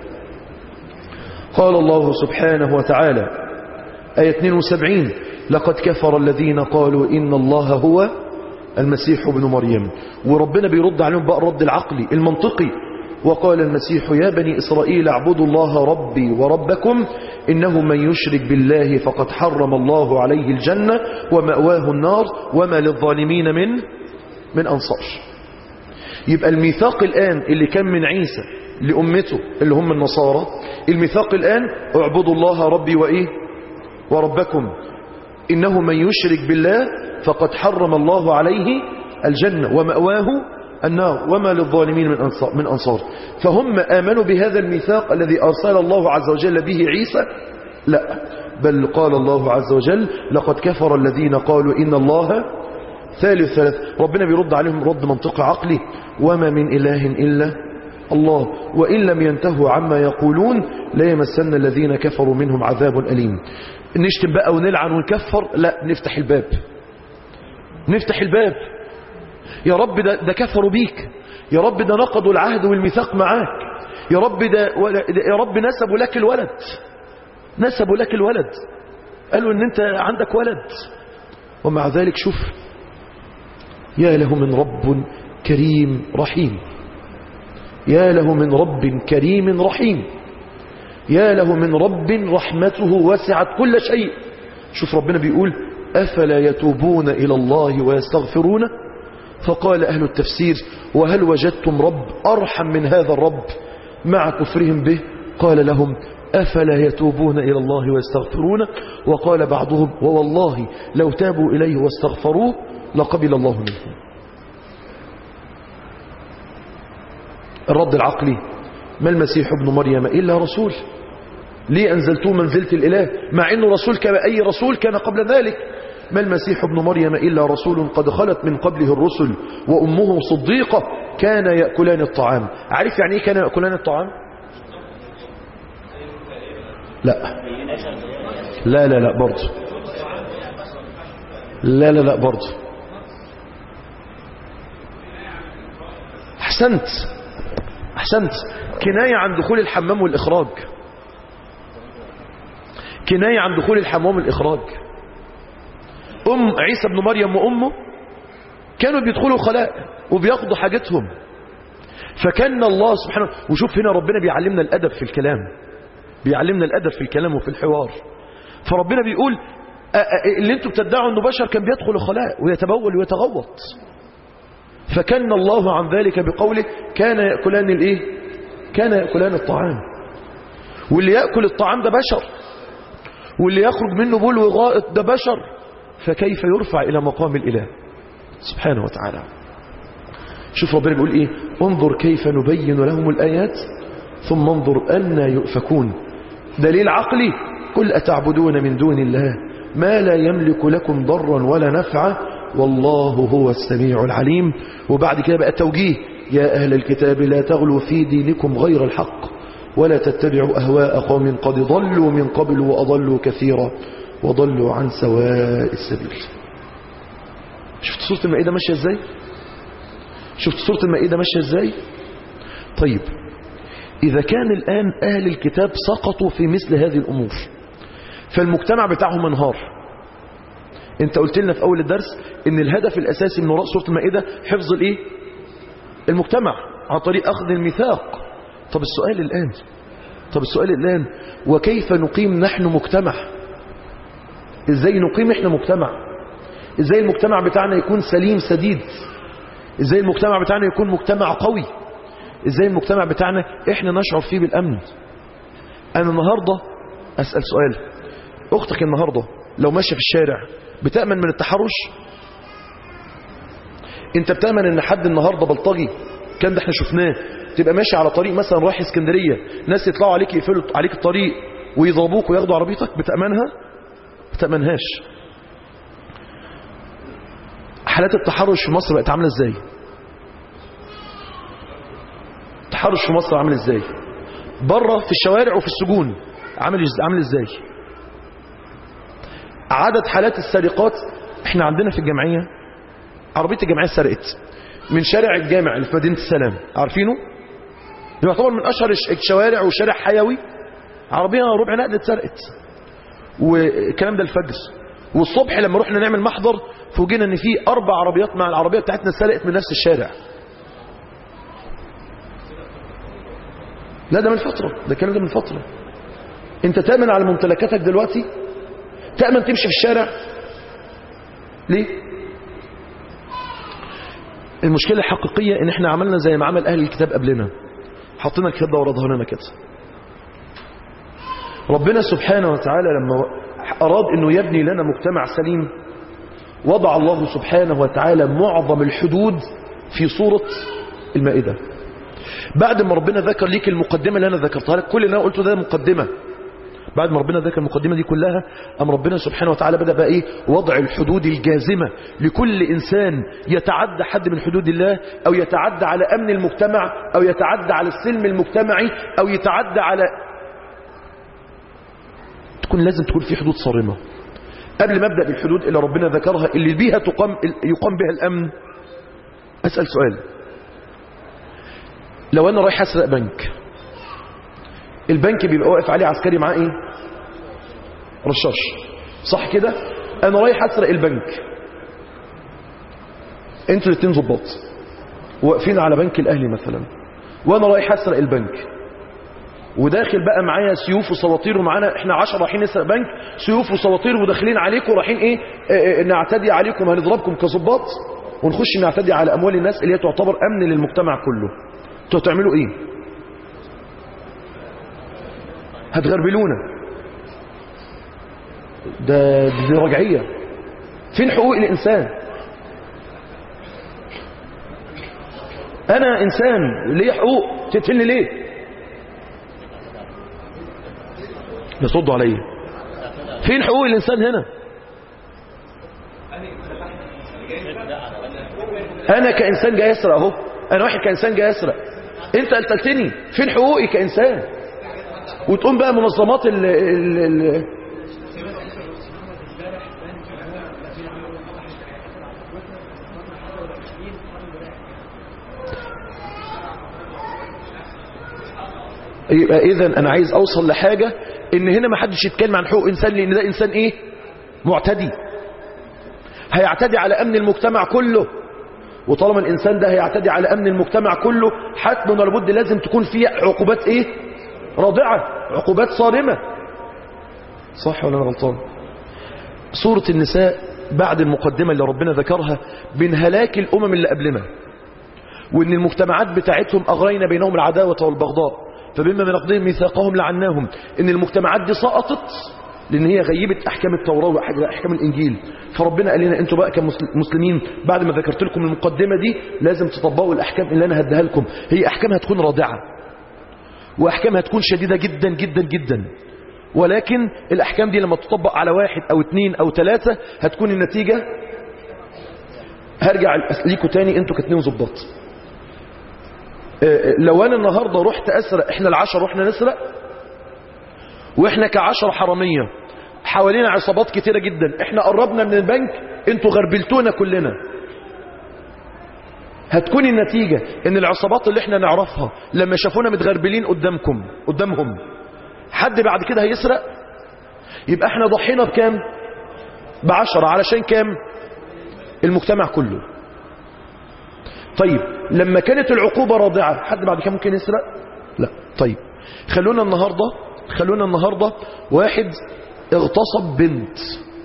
S1: قال الله سبحانه وتعالى آية 72 لقد كفر الذين قالوا إن الله هو المسيح ابن مريم وربنا بيرد عليهم بقى الرد العقلي المنطقي وقال المسيح يا بني إسرائيل اعبدوا الله ربي وربكم إنه من يشرك بالله فقد حرم الله عليه الجنة ومأواه النار وما للظالمين من من أنصار يبقى الميثاق الآن اللي كان من عيسى لأمته اللي هم النصارى الميثاق الآن اعبدوا الله ربي وإيه وربكم إنه من يشرك بالله فقد حرم الله عليه الجنة ومأواه النار وما للظالمين من أنصار, من أنصار فهم آمنوا بهذا الميثاق الذي أرسل الله عز وجل به عيسى لا بل قال الله عز وجل لقد كفر الذين قالوا إن الله ثالث ثلاث ربنا بيرد عليهم رد منطقي عقلي وما من إله إلا الله وإن لم ينتهوا عما يقولون لا يمسن الذين كفروا منهم عذاب أليم نشتم بقى ونلعن ونكفر لا نفتح الباب نفتح الباب يا رب ده, ده كفروا بيك يا رب ده نقضوا العهد والميثاق معاك يا رب ده يا رب نسبوا لك الولد نسبوا لك الولد قالوا ان انت عندك ولد ومع ذلك شوف يا له من رب كريم رحيم يا له من رب كريم رحيم يا له من رب رحمته وسعت كل شيء شوف ربنا بيقول أفلا يتوبون إلى الله ويستغفرونه فقال أهل التفسير وهل وجدتم رب أرحم من هذا الرب مع كفرهم به قال لهم أفلا يتوبون إلى الله ويستغفرونه وقال بعضهم ووالله لو تابوا إليه واستغفروه لقبل الله منهم الرد العقلي ما المسيح ابن مريم إلا رسول ليه أنزلتوه منزلة الإله مع أنه رسول كما أي رسول كان قبل ذلك ما المسيح ابن مريم إلا رسول قد خلت من قبله الرسل وأمه صديقة كان يأكلان الطعام عارف يعني إيه كان يأكلان الطعام لا لا لا لا برضه لا لا لا برضه أحسنت أحسنت كناية عن دخول الحمام والإخراج كناية عن دخول الحمام والإخراج أم عيسى بن مريم وأمه كانوا بيدخلوا خلاء وبياخدوا حاجتهم فكان الله سبحانه وشوف هنا ربنا بيعلمنا الأدب في الكلام بيعلمنا الأدب في الكلام وفي الحوار فربنا بيقول اللي انتوا بتدعوا انه بشر كان بيدخل خلاء ويتبول ويتغوط فكان الله عن ذلك بقوله كان يأكلان الايه كان يأكلان الطعام واللي يأكل الطعام ده بشر واللي يخرج منه بول وغائط ده بشر فكيف يرفع إلى مقام الإله سبحانه وتعالى شوف ربنا بيقول إيه انظر كيف نبين لهم الآيات ثم انظر أن يؤفكون دليل عقلي قل أتعبدون من دون الله ما لا يملك لكم ضرا ولا نفعا والله هو السميع العليم وبعد كده بقى التوجيه يا أهل الكتاب لا تغلوا في دينكم غير الحق ولا تتبعوا أهواء قوم قد ضلوا من قبل وأضلوا كثيرا وضلوا عن سواء السبيل شفت سورة المائدة ماشية ازاي شفت سورة المائدة ماشية ازاي طيب إذا كان الآن أهل الكتاب سقطوا في مثل هذه الأمور فالمجتمع بتاعهم انهار انت قلت لنا في أول الدرس ان الهدف الأساسي من وراء سورة المائدة حفظ الايه المجتمع عن طريق أخذ الميثاق طب السؤال الآن طب السؤال الآن وكيف نقيم نحن مجتمع ازاي نقيم احنا مجتمع ازاي المجتمع بتاعنا يكون سليم سديد ازاي المجتمع بتاعنا يكون مجتمع قوي ازاي المجتمع بتاعنا احنا نشعر فيه بالامن انا النهاردة أسأل سؤال أختك النهاردة لو ماشية في الشارع بتأمن من التحرش انت بتأمن ان حد النهاردة بلطجي كان ده احنا شفناه تبقى ماشي على طريق مثلا رايح اسكندرية ناس يطلعوا عليك يقفلوا عليك الطريق ويضربوك وياخدوا عربيتك بتأمنها بتأمنهاش حالات التحرش في مصر بقت عاملة ازاي التحرش في مصر عامل ازاي بره في الشوارع وفي السجون عامل عامل ازاي عدد حالات السرقات احنا عندنا في الجمعية عربية الجمعية سرقت من شارع الجامع اللي في مدينة السلام عارفينه يعتبر من اشهر الشوارع وشارع حيوي عربية ربع نقل اتسرقت والكلام ده الفجر والصبح لما رحنا نعمل محضر فوجئنا ان في اربع عربيات مع العربية بتاعتنا اتسرقت من نفس الشارع لا ده من فترة ده الكلام ده من فترة انت تأمن على ممتلكاتك دلوقتي تأمن تمشي في الشارع ليه المشكلة الحقيقية ان احنا عملنا زي ما عمل اهل الكتاب قبلنا حطينا الكتاب ورا ظهرنا كده ربنا سبحانه وتعالى لما أراد أنه يبني لنا مجتمع سليم وضع الله سبحانه وتعالى معظم الحدود في صورة المائدة بعد ما ربنا ذكر ليك المقدمة اللي أنا ذكرتها لك كل اللي أنا قلته ده مقدمة بعد ما ربنا ذكر المقدمة دي كلها أم ربنا سبحانه وتعالى بدأ بقى إيه وضع الحدود الجازمة لكل إنسان يتعدى حد من حدود الله أو يتعدى على أمن المجتمع أو يتعدى على السلم المجتمعي أو يتعدى على تكون لازم تكون في حدود صارمة قبل ما ابدا بالحدود اللي ربنا ذكرها اللي بيها تقام يقام بها الامن اسال سؤال لو انا رايح اسرق بنك البنك بيبقى واقف عليه عسكري معاه ايه رشاش صح كده انا رايح اسرق البنك انتوا الاثنين ظباط واقفين على بنك الاهلي مثلا وانا رايح اسرق البنك وداخل بقى معايا سيوف وسواطير ومعانا احنا 10 رايحين نسرق بنك سيوف وسواطير وداخلين عليكم ورايحين ايه اه اه نعتدي عليكم هنضربكم كظباط ونخش نعتدي على اموال الناس اللي هي تعتبر امن للمجتمع كله انتوا هتعملوا ايه هتغربلونا ده دي رجعيه فين حقوق الانسان انا انسان ليه حقوق تقتلني ليه يصدوا عليا فين حقوق الإنسان هنا أنا كإنسان جاي أسرق أهو أنا واحد كإنسان جاي أسرق أنت قتلتني فين حقوقي كإنسان وتقوم بقى منظمات ال ال ال يبقى إذا أنا عايز أوصل لحاجة ان هنا ما حدش يتكلم عن حقوق انسان لان ده انسان ايه معتدي هيعتدي على امن المجتمع كله وطالما الانسان ده هيعتدي على امن المجتمع كله حتما ولابد لازم تكون فيه عقوبات ايه رادعه عقوبات صارمه صح ولا انا غلطان سوره النساء بعد المقدمه اللي ربنا ذكرها من هلاك الامم اللي قبلنا وان المجتمعات بتاعتهم اغرينا بينهم العداوه والبغضاء فبما من نقضهم ميثاقهم لعناهم ان المجتمعات دي سقطت لان هي غيبت احكام التوراه واحكام الانجيل فربنا قال لنا انتوا بقى كمسلمين بعد ما ذكرت لكم المقدمه دي لازم تطبقوا الاحكام اللي انا هديها لكم هي احكام هتكون رادعه واحكام هتكون شديده جدا جدا جدا ولكن الاحكام دي لما تطبق على واحد او اثنين او ثلاثه هتكون النتيجه هرجع ليكم تاني انتوا كاتنين ظباط لو انا النهاردة رحت اسرق احنا العشر رحنا نسرق واحنا كعشر حرامية حوالينا عصابات كتيرة جدا احنا قربنا من البنك انتوا غربلتونا كلنا هتكون النتيجة ان العصابات اللي احنا نعرفها لما شافونا متغربلين قدامكم قدامهم حد بعد كده هيسرق يبقى احنا ضحينا بكام بعشرة علشان كام المجتمع كله طيب لما كانت العقوبة راضعة حد بعد كده ممكن يسرق لا طيب خلونا النهاردة خلونا النهاردة واحد اغتصب بنت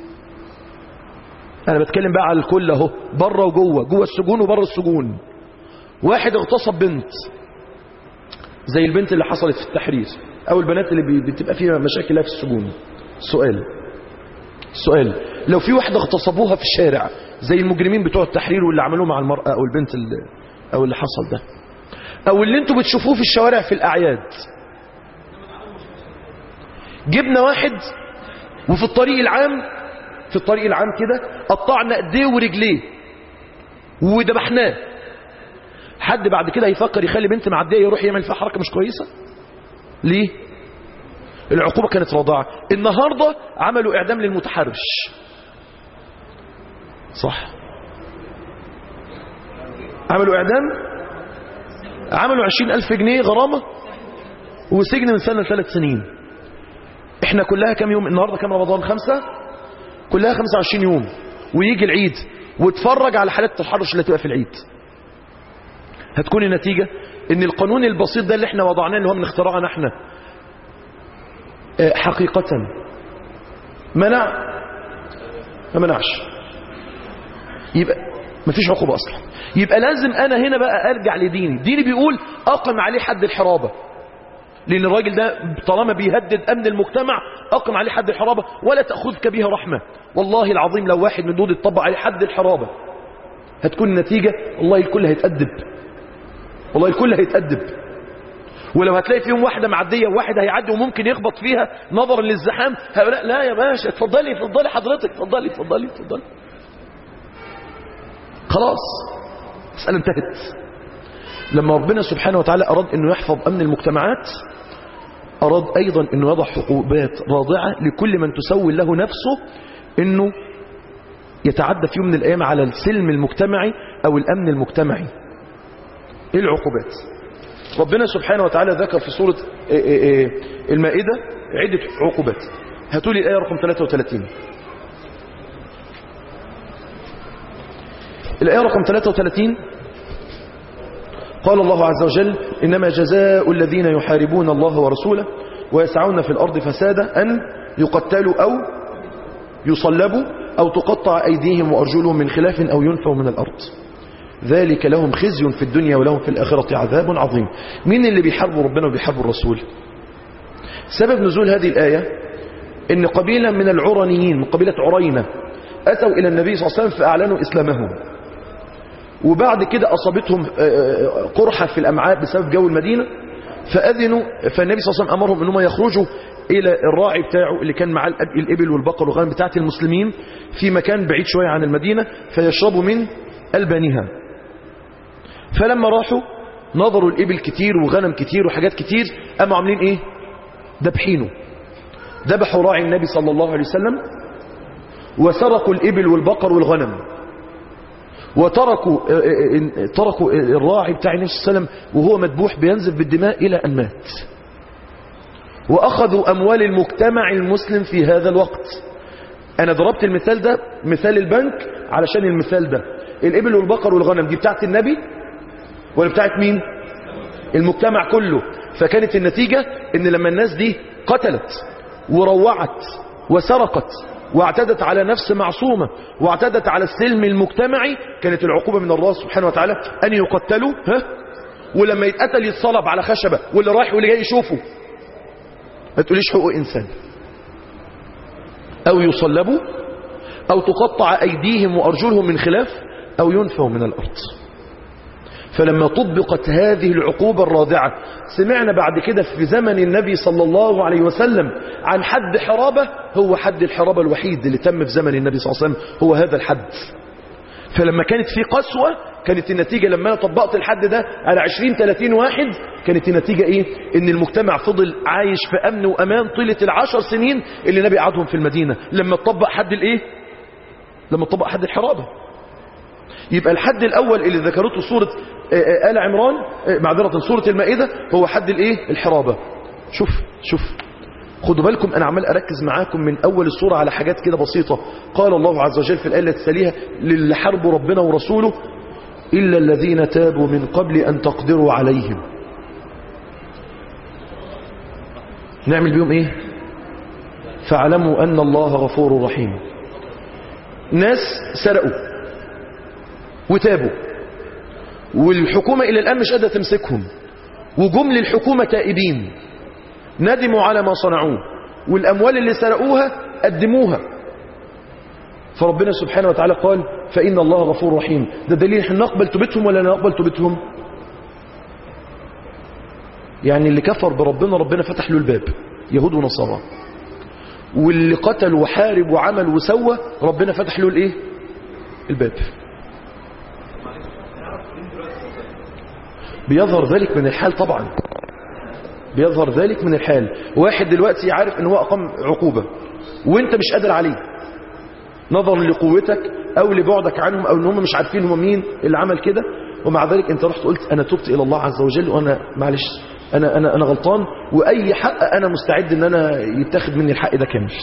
S1: انا بتكلم بقى على الكل اهو بره وجوه جوه السجون وبره السجون واحد اغتصب بنت زي البنت اللي حصلت في التحرير او البنات اللي بي- بتبقى فيها مشاكل لها في السجون سؤال سؤال لو في واحدة اغتصبوها في الشارع زي المجرمين بتوع التحرير واللي عملوه مع المرأة او البنت اللي او اللي حصل ده او اللي انتوا بتشوفوه في الشوارع في الاعياد جبنا واحد وفي الطريق العام في الطريق العام كده قطعنا ايديه ورجليه وذبحناه حد بعد كده هيفكر يخلي بنت معديه يروح يعمل فيها حركه مش كويسه ليه العقوبه كانت رضاعه النهارده عملوا اعدام للمتحرش صح عملوا اعدام عملوا عشرين الف جنيه غرامه وسجن من سنه ثلاث سنين احنا كلها كام يوم النهارده كام رمضان خمسة كلها 25 يوم ويجي العيد واتفرج على حالات التحرش اللي تبقى في العيد هتكون النتيجة ان القانون البسيط ده اللي احنا وضعناه اللي هو من اختراعنا احنا آه، حقيقة منع ما منعش يبقى مفيش عقوبة اصلا يبقى لازم انا هنا بقى ارجع لديني ديني بيقول اقم عليه حد الحرابة لان الراجل ده طالما بيهدد امن المجتمع اقم عليه حد الحرابة ولا تأخذك بها رحمة والله العظيم لو واحد من دول اتطبق عليه حد الحرابة هتكون النتيجة والله الكل هيتأدب والله الكل هيتأدب ولو هتلاقي فيهم واحدة معدية وواحد هيعدي وممكن يخبط فيها نظرا للزحام هؤلاء لا يا باشا اتفضلي اتفضلي حضرتك اتفضلي اتفضلي اتفضلي خلاص مسألة انتهت لما ربنا سبحانه وتعالى أراد أنه يحفظ أمن المجتمعات أراد أيضا أنه يضع عقوبات راضعة لكل من تسول له نفسه أنه يتعدى في يوم من الأيام على السلم المجتمعي أو الأمن المجتمعي إيه العقوبات ربنا سبحانه وتعالى ذكر في سورة إيه إيه إيه المائدة عدة عقوبات هاتوا لي الآية رقم 33 الآية رقم 33 قال الله عز وجل إنما جزاء الذين يحاربون الله ورسوله ويسعون في الأرض فسادا أن يقتلوا أو يصلبوا أو تقطع أيديهم وأرجلهم من خلاف أو ينفوا من الأرض ذلك لهم خزي في الدنيا ولهم في الآخرة عذاب عظيم مين اللي بيحاربوا ربنا وبيحاربوا الرسول سبب نزول هذه الآية إن قبيلة من العرنيين من قبيلة عرينة أتوا إلى النبي صلى الله عليه وسلم فأعلنوا إسلامهم وبعد كده أصابتهم قرحة في الأمعاء بسبب جو المدينة فأذنوا فالنبي صلى الله عليه وسلم أمرهم أنهم يخرجوا إلى الراعي بتاعه اللي كان معاه الإبل والبقر والغنم بتاعت المسلمين في مكان بعيد شوية عن المدينة فيشربوا من ألبانها فلما راحوا نظروا الإبل كتير وغنم كتير وحاجات كتير قاموا عاملين إيه دبحينه ذبحوا راعي النبي صلى الله عليه وسلم وسرقوا الإبل والبقر والغنم وتركوا تركوا الراعي بتاع النبي صلى الله عليه وسلم وهو مذبوح بينزف بالدماء إلى أن مات وأخذوا أموال المجتمع المسلم في هذا الوقت أنا ضربت المثال ده مثال البنك علشان المثال ده الإبل والبقر والغنم دي بتاعت النبي ولا بتاعت مين المجتمع كله فكانت النتيجة ان لما الناس دي قتلت وروعت وسرقت واعتدت على نفس معصومة واعتدت على السلم المجتمعي كانت العقوبة من الله سبحانه وتعالى أن يقتلوا ها ولما يتقتل يتصلب على خشبة واللي رايح واللي جاي يشوفه ما تقوليش حقوق إنسان أو يصلبوا أو تقطع أيديهم وأرجلهم من خلاف أو ينفوا من الأرض فلما طبقت هذه العقوبة الرادعة سمعنا بعد كده في زمن النبي صلى الله عليه وسلم عن حد حرابة هو حد الحرابة الوحيد اللي تم في زمن النبي صلى الله عليه وسلم هو هذا الحد فلما كانت في قسوة كانت النتيجة لما أنا طبقت الحد ده على 20 30 واحد كانت النتيجة ايه ان المجتمع فضل عايش في امن وامان طيلة العشر سنين اللي النبي قعدهم في المدينة لما طبق حد الايه لما طبق حد الحرابة يبقى الحد الأول اللي ذكرته سورة آل عمران معذرة سورة المائدة هو حد الايه الحرابة شوف شوف خدوا بالكم أنا عمال أركز معاكم من أول السورة على حاجات كده بسيطة قال الله عز وجل في الآية التي تليها للي حربوا ربنا ورسوله إلا الذين تابوا من قبل أن تقدروا عليهم نعمل بيهم إيه فاعلموا أن الله غفور رحيم ناس سرقوا وتابوا والحكومة إلى الآن مش قادرة تمسكهم وجم للحكومة تائبين ندموا على ما صنعوه والأموال اللي سرقوها قدموها فربنا سبحانه وتعالى قال فإن الله غفور رحيم ده دليل احنا نقبل توبتهم ولا لا نقبل توبتهم يعني اللي كفر بربنا ربنا فتح له الباب يهود ونصارى واللي قتل وحارب وعمل وسوى ربنا فتح له الايه الباب بيظهر ذلك من الحال طبعا بيظهر ذلك من الحال واحد دلوقتي عارف ان هو اقام عقوبة وانت مش قادر عليه نظرا لقوتك او لبعدك عنهم او ان هم مش عارفين هم مين اللي عمل كده ومع ذلك انت رحت قلت انا تبت الى الله عز وجل وانا معلش انا انا انا غلطان واي حق انا مستعد ان انا يتاخد مني الحق ده كامل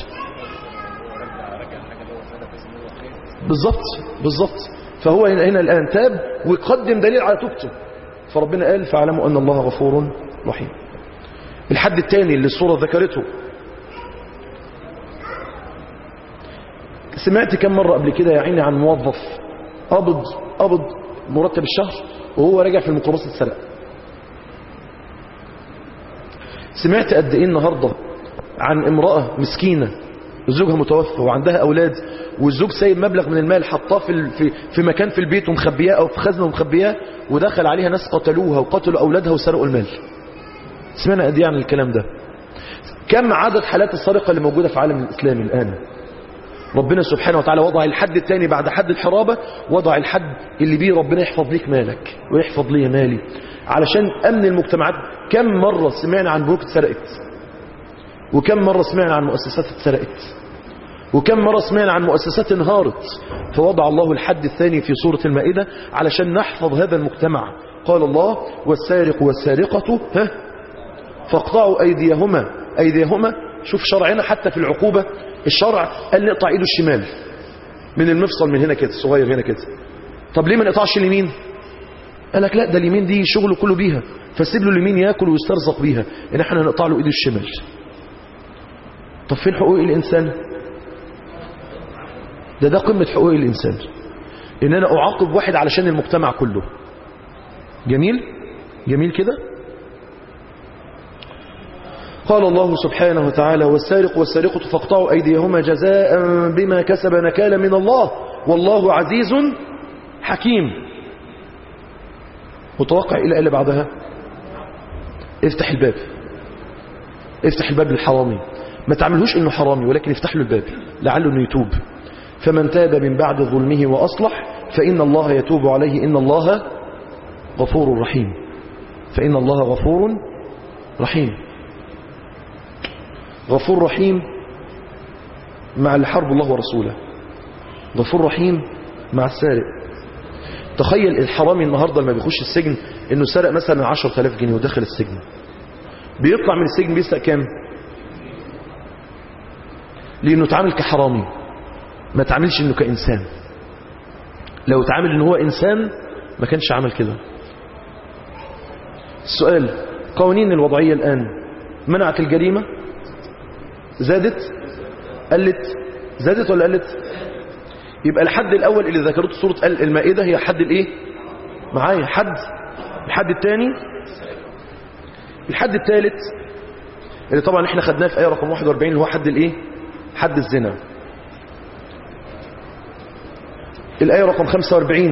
S1: بالظبط بالظبط فهو هنا هنا الان تاب ويقدم دليل على توبته فربنا قال فاعلموا ان الله غفور رحيم الحد الثاني اللي الصوره ذكرته سمعت كم مرة قبل كده يا عيني عن موظف قبض قبض مرتب الشهر وهو راجع في الميكروباص اتسرق سمعت قد ايه النهاردة عن امرأة مسكينة زوجها متوفى وعندها اولاد والزوج سايب مبلغ من المال حطاه في في في مكان في البيت ومخبياه او في خزنه ومخبياه ودخل عليها ناس قتلوها وقتلوا اولادها وسرقوا المال سمعنا قد ايه عن الكلام ده كم عدد حالات السرقه اللي موجوده في العالم الاسلامي الان ربنا سبحانه وتعالى وضع الحد الثاني بعد حد الحرابة وضع الحد اللي بيه ربنا يحفظ ليك مالك ويحفظ لي مالي علشان أمن المجتمعات كم مرة سمعنا عن بنوك اتسرقت وكم مرة سمعنا عن مؤسسات اتسرقت وكم مرة سمعنا عن مؤسسات انهارت فوضع الله الحد الثاني في سورة المائدة علشان نحفظ هذا المجتمع قال الله والسارق والسارقة ها فاقطعوا أيديهما أيديهما شوف شرعنا حتى في العقوبة الشرع قال نقطع ايده الشمال من المفصل من هنا كده الصغير هنا كده طب ليه ما نقطعش اليمين قال لك لا ده اليمين دي شغله كله بيها فسيب له اليمين ياكل ويسترزق بيها ان احنا نقطع له ايده الشمال طب فين حقوق الانسان ده ده قمة حقوق الانسان ان انا اعاقب واحد علشان المجتمع كله جميل جميل كده قال الله سبحانه وتعالى والسارق والسارقة فاقطعوا أيديهما جزاء بما كسب نكالا من الله والله عزيز حكيم متوقع إلى اللي بعدها افتح الباب افتح الباب للحرامي ما تعملهوش انه حرامي ولكن افتح له الباب لعله انه يتوب فمن تاب من بعد ظلمه وأصلح فإن الله يتوب عليه إن الله غفور رحيم فإن الله غفور رحيم غفور رحيم مع اللي حرب الله ورسوله غفور رحيم مع السارق تخيل الحرامي النهاردة لما بيخش السجن انه سرق مثلا 10000 جنيه ودخل السجن بيطلع من السجن بيسرق كام لانه اتعامل كحرامي ما تعاملش انه كانسان لو اتعامل ان هو انسان ما كانش عمل كده السؤال قوانين الوضعية الآن منعت الجريمة زادت قلت زادت ولا قلت يبقى الحد الأول اللي ذكرته سورة المائدة هي حد الايه معايا حد الحد الثاني الحد الثالث اللي طبعا احنا خدناه في آية رقم 41 اللي هو حد الايه حد الزنا الآية رقم 45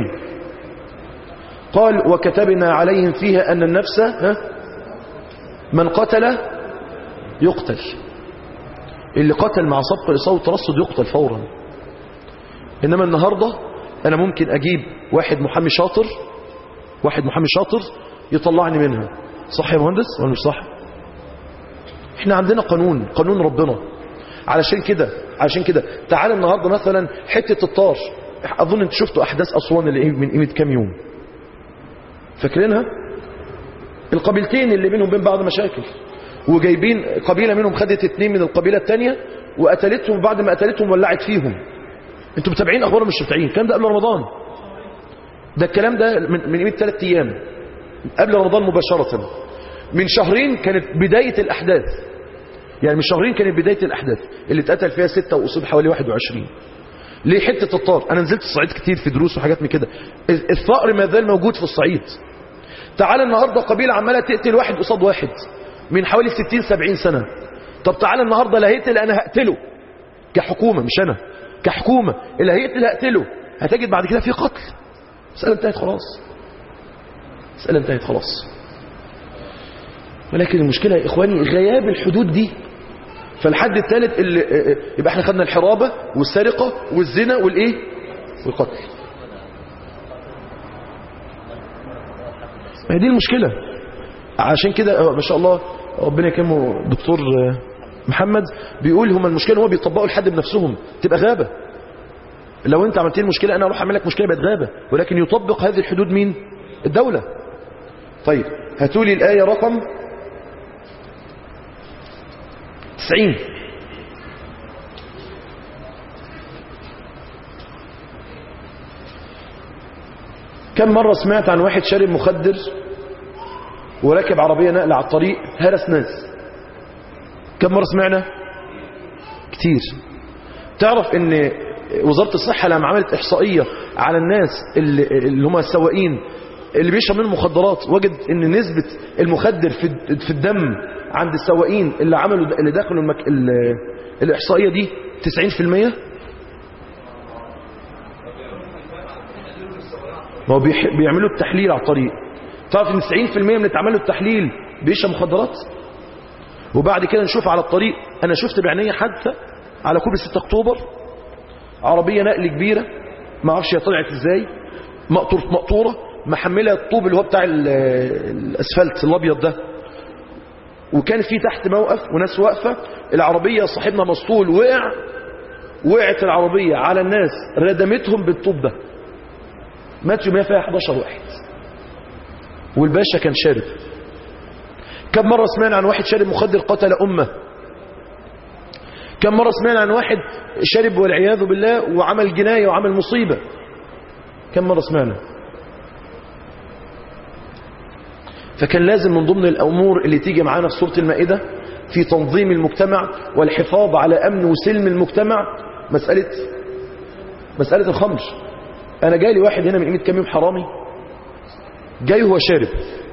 S1: قال وكتبنا عليهم فيها أن النفس ها من قتل يقتل اللي قتل مع سبق الإصابة والترصد يقتل فورا إنما النهاردة أنا ممكن أجيب واحد محامي شاطر واحد محامي شاطر يطلعني منها صح يا مهندس ولا مش صح احنا عندنا قانون قانون ربنا علشان كده علشان كده تعال النهاردة مثلا حتة الطار أظن انت شفتوا أحداث أسوان اللي من قيمة كام يوم فاكرينها القبيلتين اللي بينهم بين بعض مشاكل وجايبين قبيلة منهم خدت اتنين من القبيلة التانية وقتلتهم بعد ما قتلتهم ولعت فيهم انتوا متابعين اخبار مش متابعين الكلام ده قبل رمضان ده الكلام ده من من قيمه ثلاث ايام قبل رمضان مباشرة من شهرين كانت بداية الأحداث يعني من شهرين كانت بداية الأحداث اللي اتقتل فيها ستة وأصيب حوالي 21 ليه حتة الطار أنا نزلت الصعيد كتير في دروس وحاجات من كده الثأر ما زال موجود في الصعيد تعال النهاردة قبيلة عمالة تقتل واحد قصاد واحد من حوالي 60 70 سنة طب تعالى النهاردة اللي هيقتل انا هقتله كحكومة مش انا كحكومة اللي هيقتل هقتله هتجد بعد كده في قتل مسألة انتهت خلاص مسألة انتهت خلاص ولكن المشكلة يا إخواني غياب الحدود دي فالحد الثالث اللي يبقى احنا خدنا الحرابة والسرقة والزنا والإيه والقتل ما هي دي المشكلة عشان كده ما شاء الله ربنا يكرمه دكتور محمد بيقول هما المشكلة هو بيطبقوا الحد بنفسهم تبقى غابة لو انت عملت لي المشكلة انا اروح اعمل لك مشكلة بقت غابة ولكن يطبق هذه الحدود مين الدولة طيب هاتوا لي الآية رقم 90 كم مرة سمعت عن واحد شارب مخدر وركب عربية نقل على الطريق هرس ناس كم مرة سمعنا كتير تعرف ان وزارة الصحة لما عملت احصائية على الناس اللي, اللي هم السواقين اللي بيشرب منهم مخدرات وجد ان نسبة المخدر في في الدم عند السواقين اللي عملوا اللي دخلوا المك... الاحصائية دي 90% ما هو بيح... بيعملوا التحليل على الطريق تعرف ان 90% من اللي اتعملوا التحليل بيشرب مخدرات وبعد كده نشوف على الطريق انا شفت بعيني حادثه على كوبري 6 اكتوبر عربيه نقل كبيره ما اعرفش هي طلعت ازاي مقطوره مقطوره محمله الطوب اللي هو بتاع الاسفلت الابيض ده وكان في تحت موقف وناس واقفه العربيه صاحبنا مسطول وقع وقعت العربيه على الناس ردمتهم بالطوب ده مات يوميها فيها 11 واحد والباشا كان شارب كم مرة سمعنا عن واحد شارب مخدر قتل أمه كم مرة سمعنا عن واحد شارب والعياذ بالله وعمل جناية وعمل مصيبة كم مرة سمعنا فكان لازم من ضمن الأمور اللي تيجي معانا في سورة المائدة في تنظيم المجتمع والحفاظ على أمن وسلم المجتمع مسألة مسألة الخمر أنا جاي لي واحد هنا من قيمة كام يوم حرامي جاي وهو شارب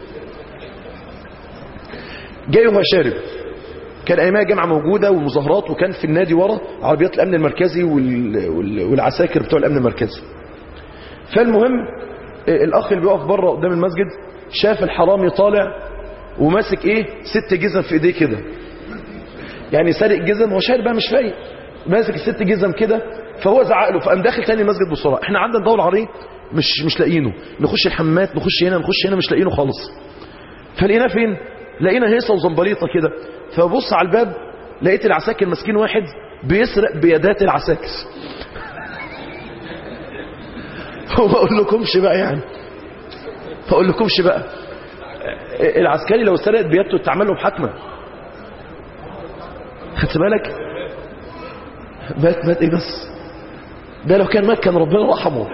S1: جاي وهو شارب كان ايامها الجامعه موجوده والمظاهرات وكان في النادي ورا عربيات الامن المركزي وال... وال... والعساكر بتوع الامن المركزي فالمهم الاخ اللي بيقف بره قدام المسجد شاف الحرامي طالع وماسك ايه ست جزم في ايديه كده يعني سارق جزم هو شارب بقى مش فايق ماسك الست جزم كده فهو زعق له فقام داخل تاني المسجد بسرعه احنا عندنا دور عريض مش مش لاقيينه نخش الحمامات نخش هنا نخش هنا مش لاقيينه خالص فلقيناه فين لقينا هيصه وزنبليطه كده فبص على الباب لقيت العساكر ماسكين واحد بيسرق بيدات العساكر وما اقول لكمش بقى يعني ما اقول لكمش بقى العسكري لو سرقت بيدته تعمل له محاكمه خدت بالك مات مات ايه بس ده لو كان مات كان ربنا رحمه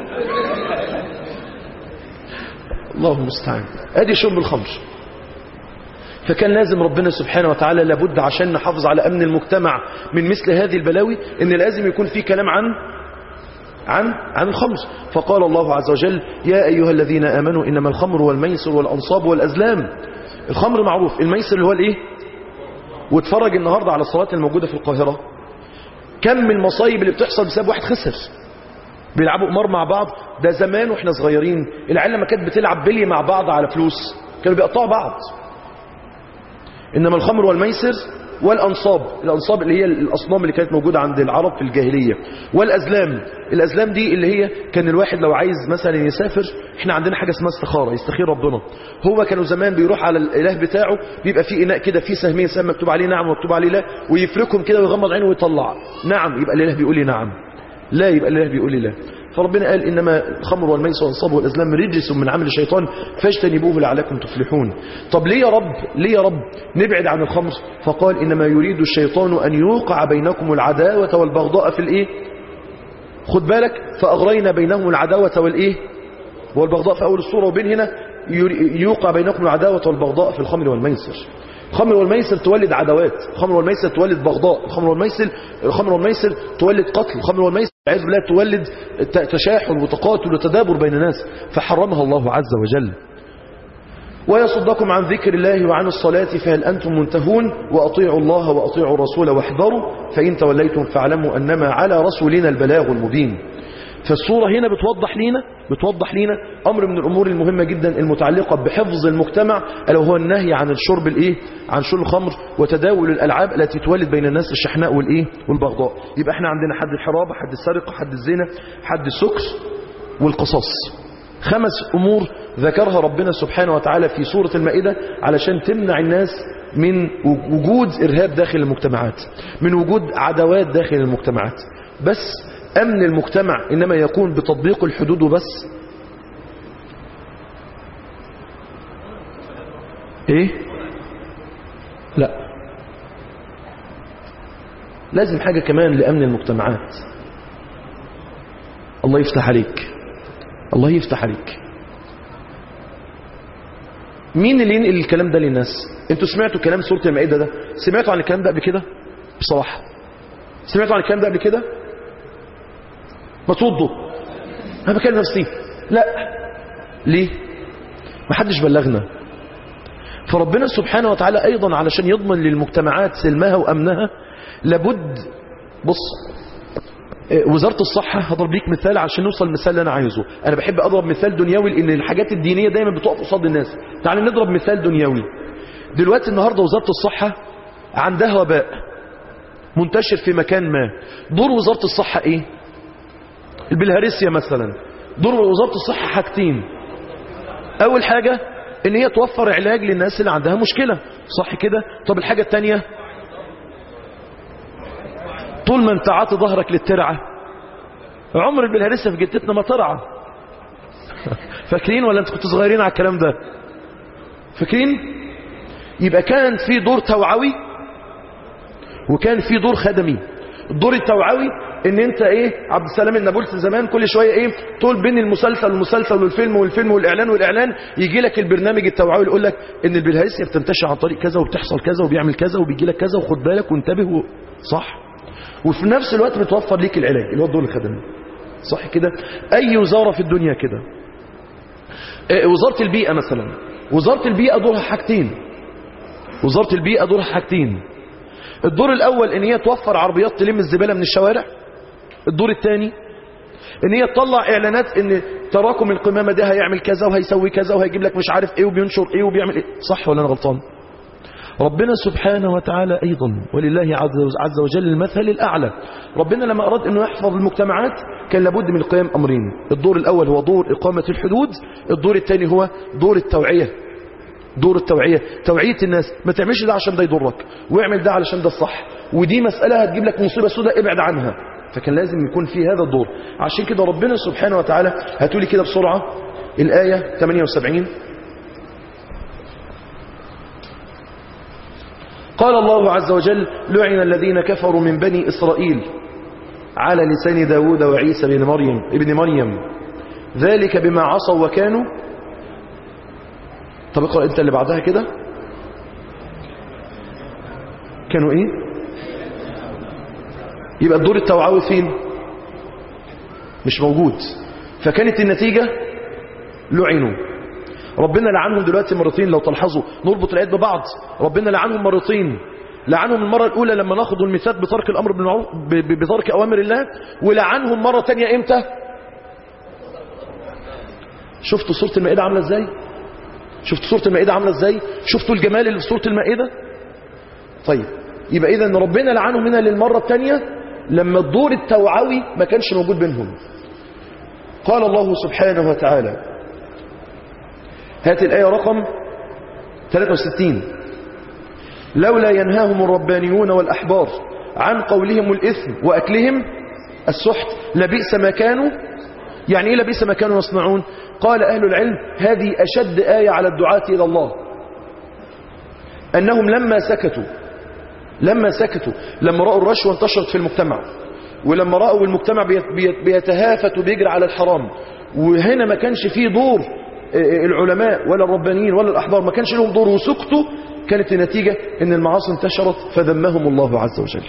S1: الله المستعان ادي شرب الخمر فكان لازم ربنا سبحانه وتعالى لابد عشان نحافظ على أمن المجتمع من مثل هذه البلاوي ان لازم يكون في كلام عن عن عن الخمر فقال الله عز وجل يا أيها الذين آمنوا إنما الخمر والميسر والأنصاب والأزلام الخمر معروف الميسر اللي هو الايه واتفرج النهاردة على الصلاة الموجودة في القاهرة كم من المصايب اللي بتحصل بسبب واحد خسر بيلعبوا قمار مع بعض ده زمان واحنا صغيرين العيال لما كانت بتلعب بلي مع بعض على فلوس كانوا بيقطعوا بعض إنما الخمر والميسر والأنصاب الأنصاب اللي هي الأصنام اللي كانت موجودة عند العرب في الجاهلية والأزلام الأزلام دي اللي هي كان الواحد لو عايز مثلا يسافر احنا عندنا حاجة اسمها استخارة يستخير ربنا هو كانوا زمان بيروح على الإله بتاعه بيبقى فيه إناء كده فيه سهمين سهم مكتوب عليه نعم ومكتوب عليه لا ويفركهم كده ويغمض عينه ويطلع نعم يبقى الإله بيقول لي نعم لا يبقى الإله بيقول لي لا فربنا قال إنما الخمر والميسر والصب والأزلام رجس من عمل الشيطان فاجتنبوه لعلكم تفلحون طب ليه يا رب ليه يا رب نبعد عن الخمر فقال إنما يريد الشيطان أن يوقع بينكم العداوة والبغضاء في الإيه خد بالك فأغرينا بينهم العداوة والإيه والبغضاء في أول السورة وبين هنا يوقع بينكم العداوة والبغضاء في الخمر والميسر الخمر والميسر تولد عداوات الخمر والميسر تولد بغضاء الخمر والميسر الخمر والميسر تولد قتل الخمر والميسر عز بالله تولد تشاحن وتقاتل وتدابر بين الناس فحرمها الله عز وجل ويصدكم عن ذكر الله وعن الصلاة فهل أنتم منتهون وأطيعوا الله وأطيعوا الرسول واحذروا فإن توليتم فاعلموا أنما على رسولنا البلاغ المبين فالصورة هنا بتوضح لنا بتوضح لنا أمر من الأمور المهمة جدا المتعلقة بحفظ المجتمع ألا وهو النهي عن الشرب الإيه عن شرب الخمر وتداول الألعاب التي تولد بين الناس الشحناء والإيه والبغضاء يبقى احنا عندنا حد الحرابة حد السرقة حد الزنا حد السكر والقصاص خمس أمور ذكرها ربنا سبحانه وتعالى في سورة المائدة علشان تمنع الناس من وجود إرهاب داخل المجتمعات من وجود عدوات داخل المجتمعات بس أمن المجتمع إنما يكون بتطبيق الحدود وبس إيه لا لازم حاجة كمان لأمن المجتمعات الله يفتح عليك الله يفتح عليك مين اللي ينقل الكلام ده للناس انتوا سمعتوا كلام سورة المائدة ده سمعتوا عن الكلام ده قبل كده بصراحة سمعتوا عن الكلام ده قبل كده ما تردوا انا بكلم نفسي لا ليه ما حدش بلغنا فربنا سبحانه وتعالى ايضا علشان يضمن للمجتمعات سلمها وامنها لابد بص وزارة الصحة هضرب ليك مثال عشان نوصل المثال اللي أنا عايزه أنا بحب أضرب مثال دنيوي لأن الحاجات الدينية دايما بتقف قصاد الناس تعال نضرب مثال دنيوي دلوقتي النهاردة وزارة الصحة عندها وباء منتشر في مكان ما دور وزارة الصحة إيه البلهارسيا مثلا دور وزارة الصحة حاجتين أول حاجة إن هي توفر علاج للناس اللي عندها مشكلة صح كده طب الحاجة التانية طول ما انت عاطي ظهرك للترعة عمر البلهارسة في جدتنا ما ترعى فاكرين ولا انت كنتوا صغيرين على الكلام ده فاكرين يبقى كان في دور توعوي وكان في دور خدمي الدور التوعوي ان انت ايه عبد السلام النابلسي زمان كل شويه ايه طول بين المسلسل والمسلسل والفيلم والفيلم والاعلان والاعلان يجي لك البرنامج التوعوي يقول لك ان البلهارسيا بتنتشر عن طريق كذا وبتحصل كذا وبيعمل كذا وبيجي لك كذا وخد بالك وانتبه و... صح وفي نفس الوقت بتوفر ليك العلاج اللي هو الدور الخدمي صح كده اي وزاره في الدنيا كده آه، وزاره البيئه مثلا وزاره البيئه دورها حاجتين وزاره البيئه دورها حاجتين الدور الاول ان هي توفر عربيات تلم الزباله من الشوارع الدور الثاني ان هي تطلع اعلانات ان تراكم القمامه ده هيعمل كذا وهيسوي كذا وهيجيب لك مش عارف ايه وبينشر ايه وبيعمل ايه صح ولا انا غلطان ربنا سبحانه وتعالى أيضا ولله عز عز وجل المثل الأعلى ربنا لما أراد أنه يحفظ المجتمعات كان لابد من القيام أمرين الدور الأول هو دور إقامة الحدود الدور الثاني هو دور التوعية دور التوعية توعية الناس ما تعملش ده عشان ده يضرك واعمل ده علشان ده الصح ودي مسألة هتجيب لك مصيبة سوداء ابعد عنها فكان لازم يكون في هذا الدور عشان كده ربنا سبحانه وتعالى هاتولي كده بسرعة الآية 78 قال الله عز وجل لعن الذين كفروا من بني إسرائيل على لسان داود وعيسى بن مريم ابن مريم ذلك بما عصوا وكانوا طب اقرأ انت اللي بعدها كده كانوا ايه يبقى الدور التوعوي فين مش موجود فكانت النتيجة لعنوا ربنا لعنهم دلوقتي مرتين لو تلحظوا نربط الآيات ببعض ربنا لعنهم مرتين لعنهم المرة الأولى لما ناخذوا الميثاق بترك الأمر بالمعروف بترك أوامر الله ولعنهم مرة تانية إمتى شفتوا سورة المائدة عاملة إزاي شفتوا سورة المائدة عاملة إزاي شفتوا الجمال اللي في سورة المائدة طيب يبقى إذا ربنا لعنهم هنا للمرة الثانية لما الدور التوعوي ما كانش موجود بينهم قال الله سبحانه وتعالى هات الآية رقم 63 لولا ينهاهم الربانيون والأحبار عن قولهم الإثم وأكلهم السحت لبئس ما كانوا يعني إيه لبئس ما كانوا يصنعون قال أهل العلم هذه أشد آية على الدعاة إلى الله أنهم لما سكتوا لما سكتوا لما رأوا الرشوة انتشرت في المجتمع ولما رأوا المجتمع بيتهافت وبيجري على الحرام وهنا ما كانش فيه دور العلماء ولا الربانيين ولا الأحبار ما كانش لهم دور وسكتوا كانت النتيجة ان المعاصي انتشرت فذمهم الله عز وجل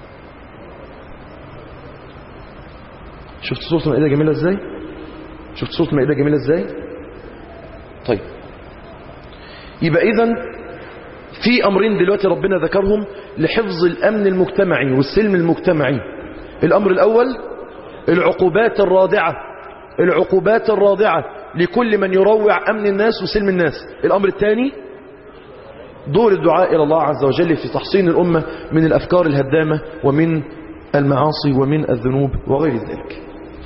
S1: شفت صورة المائدة جميلة ازاي شفت صورة المائدة جميلة ازاي طيب يبقى إذن في أمرين دلوقتي ربنا ذكرهم لحفظ الأمن المجتمعي والسلم المجتمعي الأمر الأول العقوبات الرادعة العقوبات الرادعة لكل من يروع أمن الناس وسلم الناس الأمر الثاني دور الدعاء إلى الله عز وجل في تحصين الأمة من الأفكار الهدامة ومن المعاصي ومن الذنوب وغير ذلك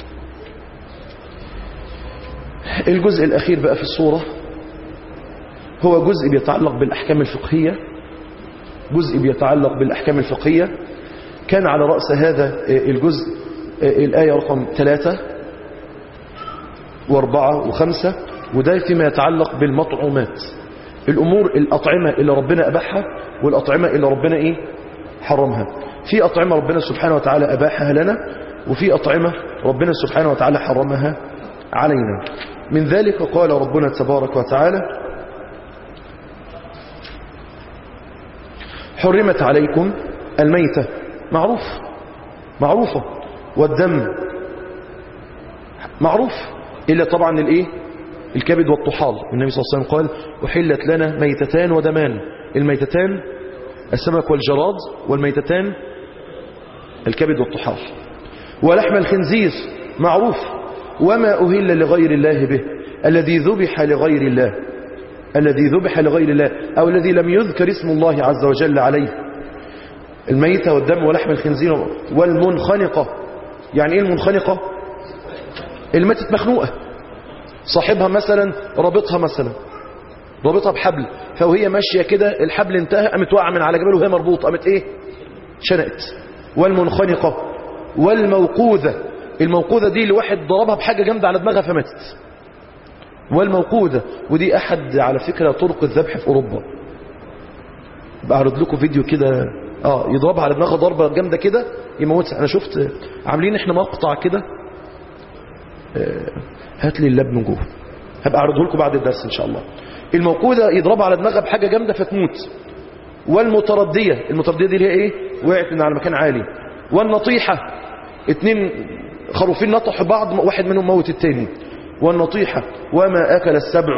S1: الجزء الأخير بقى في الصورة هو جزء بيتعلق بالأحكام الفقهية جزء بيتعلق بالأحكام الفقهية كان على رأس هذا الجزء الآية رقم ثلاثة واربعة وخمسة وده فيما يتعلق بالمطعومات الأمور الأطعمة اللي ربنا أباحها والأطعمة اللي ربنا إيه حرمها في أطعمة ربنا سبحانه وتعالى أباحها لنا وفي أطعمة ربنا سبحانه وتعالى حرمها علينا من ذلك قال ربنا تبارك وتعالى حرمت عليكم الميتة معروف معروفة والدم معروف إلا طبعا الإيه الكبد والطحال النبي صلى الله عليه وسلم قال أحلت لنا ميتتان ودمان الميتتان السمك والجراد والميتتان الكبد والطحال ولحم الخنزير معروف وما أهل لغير الله به الذي ذبح لغير الله الذي ذبح لغير الله أو الذي لم يذكر اسم الله عز وجل عليه الميتة والدم ولحم الخنزير والمنخنقة يعني ايه المنخنقة الميتة مخنوقة صاحبها مثلا رابطها مثلا رابطها بحبل فوهي ماشية كده الحبل انتهى قامت واقعة من على جبل وهي مربوطة قامت ايه شنقت والمنخنقة والموقوذة الموقوذة دي لواحد ضربها بحاجة جامدة على دماغها فماتت والموقوذة ودي أحد على فكرة طرق الذبح في أوروبا بعرض لكم فيديو كده اه يضربها على دماغها ضربة جامدة كده يموتها أنا شفت عاملين احنا مقطع كده آه هات لي اللاب من جوه هبقى أعرضه لكم بعد الدرس إن شاء الله الموقوذة يضربها على دماغها بحاجة جامدة فتموت والمتردية المتردية دي اللي هي ايه وقعت من على مكان عالي والنطيحة اتنين خروفين نطحوا بعض واحد منهم موت التاني والنطيحة وما أكل السبع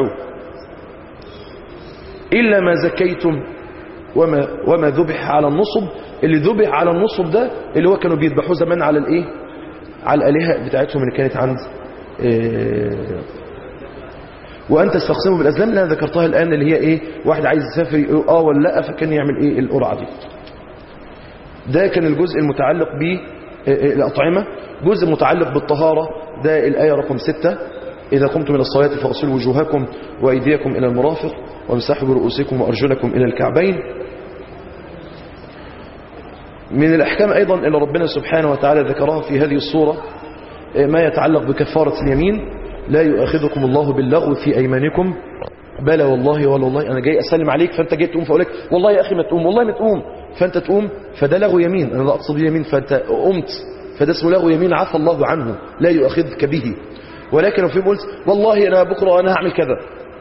S1: إلا ما زكيتم وما, وما ذبح على النصب اللي ذبح على النصب ده اللي هو كانوا بيذبحوه زمان على الايه على الآلهة بتاعتهم اللي كانت عند إيه وأن تستقسموا بالأزلام اللي أنا ذكرتها الآن اللي هي إيه واحد عايز يسافر يقول آه ولا لا فكان يعمل إيه القرعة دي ده كان الجزء المتعلق بالأطعمة جزء متعلق بالطهارة ده الآية رقم ستة إذا قمتم إلى الصلاة فاغسلوا وجوهكم وأيديكم إلى المرافق وامسحوا برؤوسكم وأرجلكم إلى الكعبين من الأحكام أيضا اللي ربنا سبحانه وتعالى ذكرها في هذه الصورة ما يتعلق بكفارة اليمين لا يؤاخذكم الله باللغو في أيمانكم بلى والله ولا والله أنا جاي أسلم عليك فأنت جاي تقوم فأقول لك والله يا أخي ما تقوم والله ما تقوم فأنت تقوم فده لغو يمين أنا لا أقصد يمين فأنت قمت فده اسمه لغو يمين عفى الله عنه لا يؤاخذك به ولكن لو في قلت والله أنا بكرة أنا هعمل كذا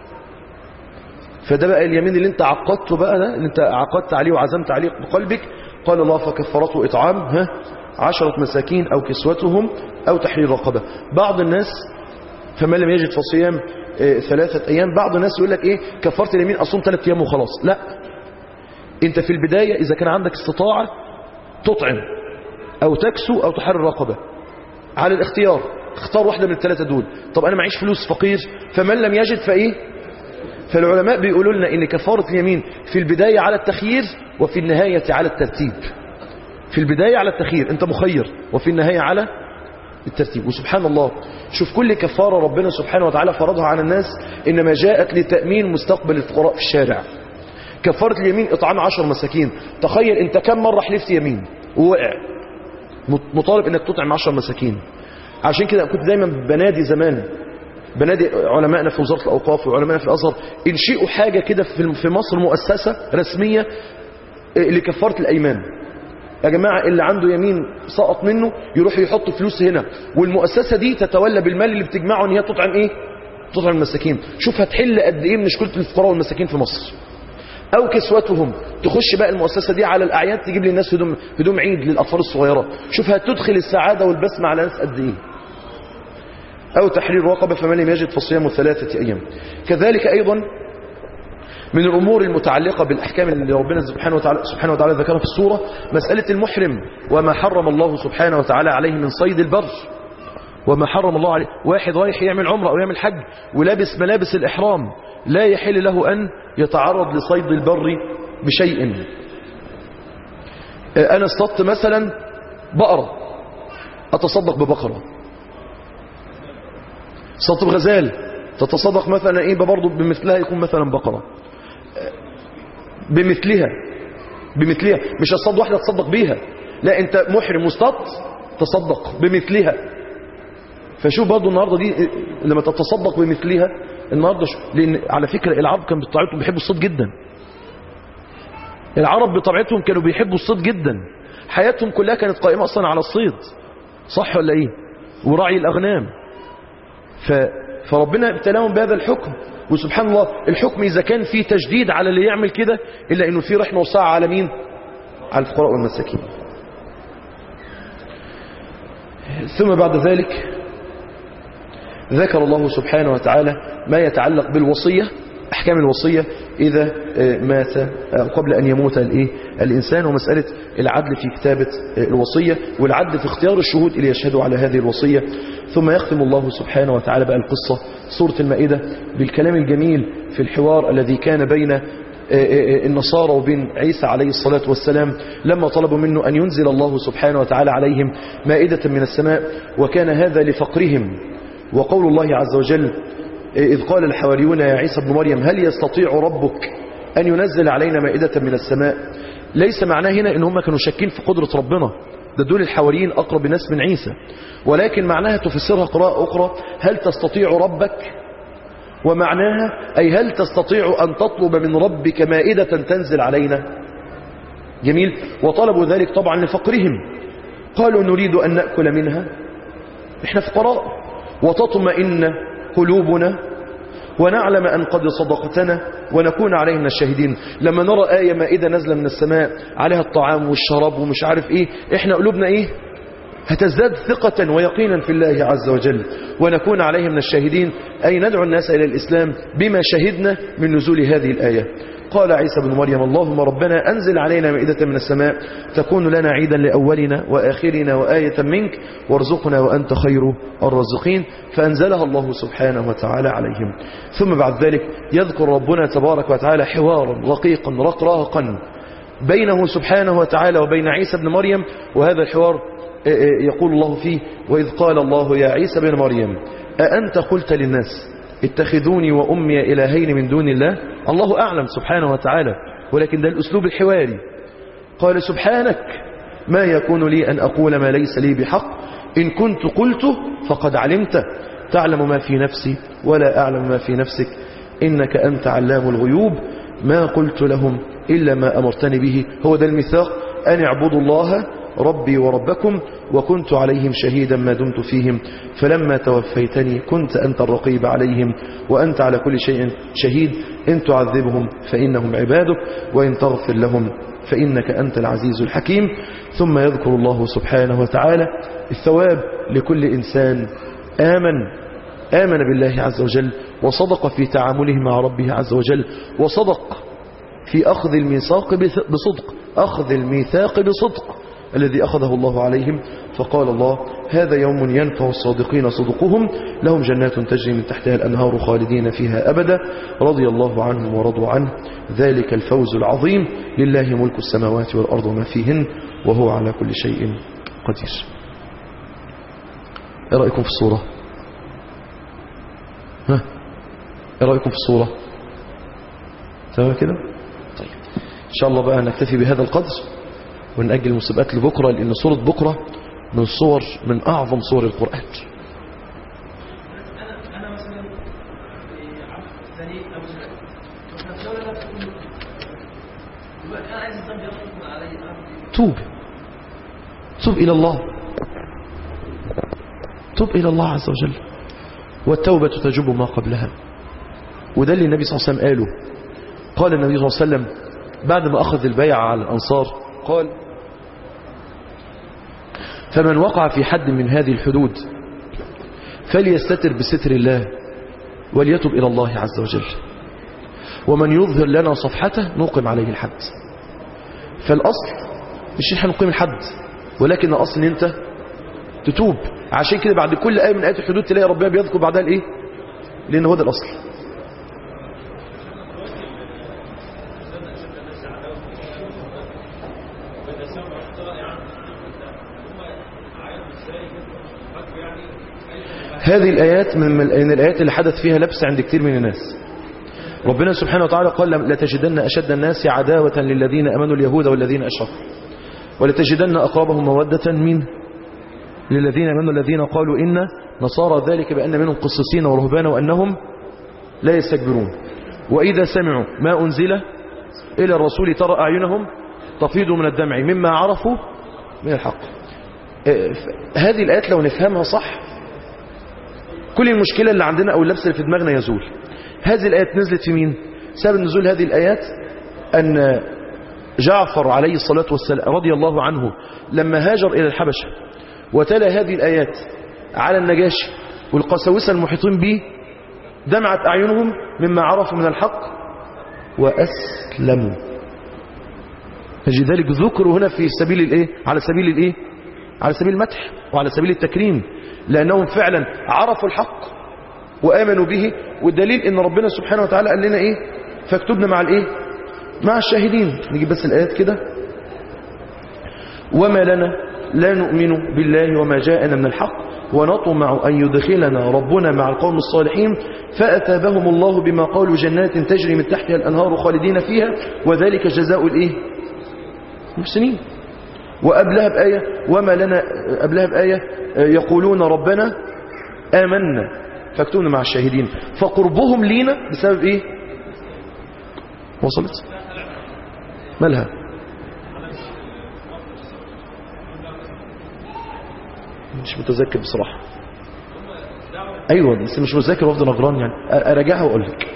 S1: فده بقى اليمين اللي انت عقدته بقى ده اللي انت عقدت عليه وعزمت عليه بقلبك قال الله فكفرته إطعام ها عشرة مساكين أو كسوتهم أو تحرير رقبة بعض الناس فمن لم يجد فصيام اه ثلاثة أيام بعض الناس يقول لك إيه كفرت اليمين أصوم ثلاثة أيام وخلاص لا أنت في البداية إذا كان عندك استطاعة تطعم أو تكسو أو تحرر رقبة على الاختيار اختار واحدة من الثلاثة دول طب أنا معيش فلوس فقير فمن لم يجد فإيه فالعلماء بيقولوا لنا إن كفارة اليمين في البداية على التخيير وفي النهاية على الترتيب في البداية على التخيير أنت مخير وفي النهاية على الترتيب وسبحان الله شوف كل كفارة ربنا سبحانه وتعالى فرضها على الناس إنما جاءت لتأمين مستقبل الفقراء في الشارع كفارة اليمين إطعام عشر مساكين تخيل أنت كم مرة حلفت يمين ووقع مطالب أنك تطعم عشر مساكين عشان كده كنت دايما بنادي زمان بنادي علمائنا في وزارة الأوقاف وعلمائنا في الأزهر انشئوا حاجة كده في مصر مؤسسة رسمية لكفارة الأيمان يا جماعة اللي عنده يمين سقط منه يروح يحط فلوس هنا والمؤسسة دي تتولى بالمال اللي بتجمعه ان هي تطعم ايه تطعم المساكين شوف هتحل قد ايه من مشكلة الفقراء والمساكين في مصر او كسوتهم تخش بقى المؤسسة دي على الاعياد تجيب للناس هدوم, هدوم عيد للاطفال الصغيرة شوف هتدخل السعادة والبسمة على ناس قد ايه او تحرير رقبة فمن لم يجد فصيام ثلاثة ايام كذلك ايضا من الأمور المتعلقة بالأحكام اللي ربنا سبحانه وتعالى, سبحانه وتعالى ذكرها في السورة مسألة المحرم وما حرم الله سبحانه وتعالى عليه من صيد البر وما حرم الله عليه واحد رايح يعمل عمره أو يعمل حج ولابس ملابس الإحرام لا يحل له أن يتعرض لصيد البر بشيء أنا اصطدت مثلا بقرة أتصدق ببقرة اصطدت بغزال تتصدق مثلا إيه برضه بمثلها يكون مثلا بقرة بمثلها بمثلها مش اصطاد واحدة تصدق بيها لا انت محرم واصطدت تصدق بمثلها فشوف برضه النهاردة دي لما تتصدق بمثلها النهاردة شو لأن على فكرة العرب كان بطبيعتهم بيحبوا الصيد جدا العرب بطبيعتهم كانوا بيحبوا الصيد جدا حياتهم كلها كانت قائمة أصلا على الصيد صح ولا إيه ورعي الأغنام ف... فربنا ابتلاهم بهذا الحكم وسبحان الله الحكم إذا كان فيه تجديد على اللي يعمل كده إلا إنه فيه رحمة وسعة على مين على الفقراء والمساكين ثم بعد ذلك ذكر الله سبحانه وتعالى ما يتعلق بالوصية أحكام الوصية إذا مات قبل أن يموت الإيه؟ الإنسان ومسألة العدل في كتابة الوصية والعدل في اختيار الشهود اللي يشهدوا على هذه الوصية ثم يختم الله سبحانه وتعالى بقى القصة سورة المائدة بالكلام الجميل في الحوار الذي كان بين النصارى وبين عيسى عليه الصلاة والسلام لما طلبوا منه أن ينزل الله سبحانه وتعالى عليهم مائدة من السماء وكان هذا لفقرهم وقول الله عز وجل إذ قال الحواريون يا عيسى ابن مريم هل يستطيع ربك أن ينزل علينا مائدة من السماء ليس معناه هنا إن هم كانوا شاكين في قدرة ربنا ده دول الحواريين أقرب الناس من عيسى ولكن معناها تفسرها قراءة أخرى هل تستطيع ربك ومعناها أي هل تستطيع أن تطلب من ربك مائدة تنزل علينا جميل وطلبوا ذلك طبعا لفقرهم قالوا نريد أن نأكل منها احنا فقراء وتطمئن قلوبنا ونعلم أن قد صدقتنا ونكون عليه من الشاهدين لما نرى آية مائدة نازلة من السماء عليها الطعام والشراب ومش عارف إيه إحنا قلوبنا إيه هتزداد ثقة ويقينا في الله عز وجل ونكون عليه من الشاهدين أي ندعو الناس إلى الإسلام بما شهدنا من نزول هذه الآية قال عيسى بن مريم اللهم ربنا أنزل علينا مائدة من السماء تكون لنا عيدا لأولنا وآخرنا وآية منك وارزقنا وأنت خير الرازقين فأنزلها الله سبحانه وتعالى عليهم ثم بعد ذلك يذكر ربنا تبارك وتعالى حوارا رقيقا رقراقا بينه سبحانه وتعالى وبين عيسى بن مريم وهذا الحوار يقول الله فيه وإذ قال الله يا عيسى بن مريم أأنت قلت للناس اتخذوني وأمي إلهين من دون الله الله أعلم سبحانه وتعالى ولكن ده الأسلوب الحواري قال سبحانك ما يكون لي أن أقول ما ليس لي بحق إن كنت قلته فقد علمت تعلم ما في نفسي ولا أعلم ما في نفسك إنك أنت علام الغيوب ما قلت لهم إلا ما أمرتني به هو ده الميثاق أن اعبدوا الله ربي وربكم وكنت عليهم شهيدا ما دمت فيهم فلما توفيتني كنت أنت الرقيب عليهم وأنت على كل شيء شهيد إن تعذبهم فإنهم عبادك وإن تغفر لهم فإنك أنت العزيز الحكيم ثم يذكر الله سبحانه وتعالى الثواب لكل إنسان آمن آمن بالله عز وجل وصدق في تعامله مع ربه عز وجل وصدق في أخذ الميثاق بصدق أخذ الميثاق بصدق الذي أخذه الله عليهم فقال الله هذا يوم ينفع الصادقين صدقهم لهم جنات تجري من تحتها الأنهار خالدين فيها أبدا رضي الله عنهم ورضوا عنه ذلك الفوز العظيم لله ملك السماوات والأرض وما فيهن وهو على كل شيء قدير ايه رأيكم في الصورة ها ايه رأيكم في الصورة تمام كده طيب ان شاء الله بقى نكتفي بهذا القدر ونأجل المسابقات لبكرة لأن صورة بكرة من صور من أعظم صور القرآن توب توب إلى الله توب إلى الله عز وجل والتوبة تجب ما قبلها وده اللي النبي صلى الله عليه وسلم قاله قال النبي صلى الله عليه وسلم بعد ما أخذ البيع على الأنصار قال فمن وقع في حد من هذه الحدود فليستتر بستر الله وليتب إلى الله عز وجل ومن يظهر لنا صفحته نقم عليه الحد فالأصل مش احنا نقيم الحد ولكن الأصل ان انت تتوب عشان كده بعد كل آية من آيات الحدود تلاقي ربنا بيذكر بعدها الايه لأن هو ده الأصل هذه الآيات من من الآيات اللي حدث فيها لبس عند كثير من الناس ربنا سبحانه وتعالى قال لتجدن أشد الناس عداوة للذين أمنوا اليهود والذين أشركوا ولتجدن أقربهم مودة من للذين أمنوا الذين قالوا إن نصارى ذلك بأن منهم قصصين ورهبان وأنهم لا يستكبرون وإذا سمعوا ما أنزل إلى الرسول ترى أعينهم تفيض من الدمع مما عرفوا من الحق هذه الآيات لو نفهمها صح كل المشكلة اللي عندنا أو اللبس اللي في دماغنا يزول هذه الآيات نزلت في مين سبب نزول هذه الآيات أن جعفر عليه الصلاة والسلام رضي الله عنه لما هاجر إلى الحبشة وتلا هذه الآيات على النجاشي والقساوسة المحيطين به دمعت أعينهم مما عرفوا من الحق وأسلموا لذلك ذكروا هنا في سبيل الإيه على سبيل الإيه على سبيل المدح وعلى سبيل التكريم لأنهم فعلا عرفوا الحق وآمنوا به والدليل ان ربنا سبحانه وتعالى قال لنا ايه فاكتبنا مع الايه مع الشاهدين نجيب بس الآيات كده وما لنا لا نؤمن بالله وما جاءنا من الحق ونطمع أن يدخلنا ربنا مع القوم الصالحين فأتابهم الله بما قالوا جنات تجري من تحتها الأنهار خالدين فيها وذلك جزاء الإيه المحسنين وقبلها بآية وما لنا قبلها بآية يقولون ربنا آمنا فاكتبنا مع الشاهدين فقربهم لينا بسبب ايه وصلت مالها مش متذكر بصراحة ايوه بس مش متذكر وافضل نغران يعني اراجعها واقول لك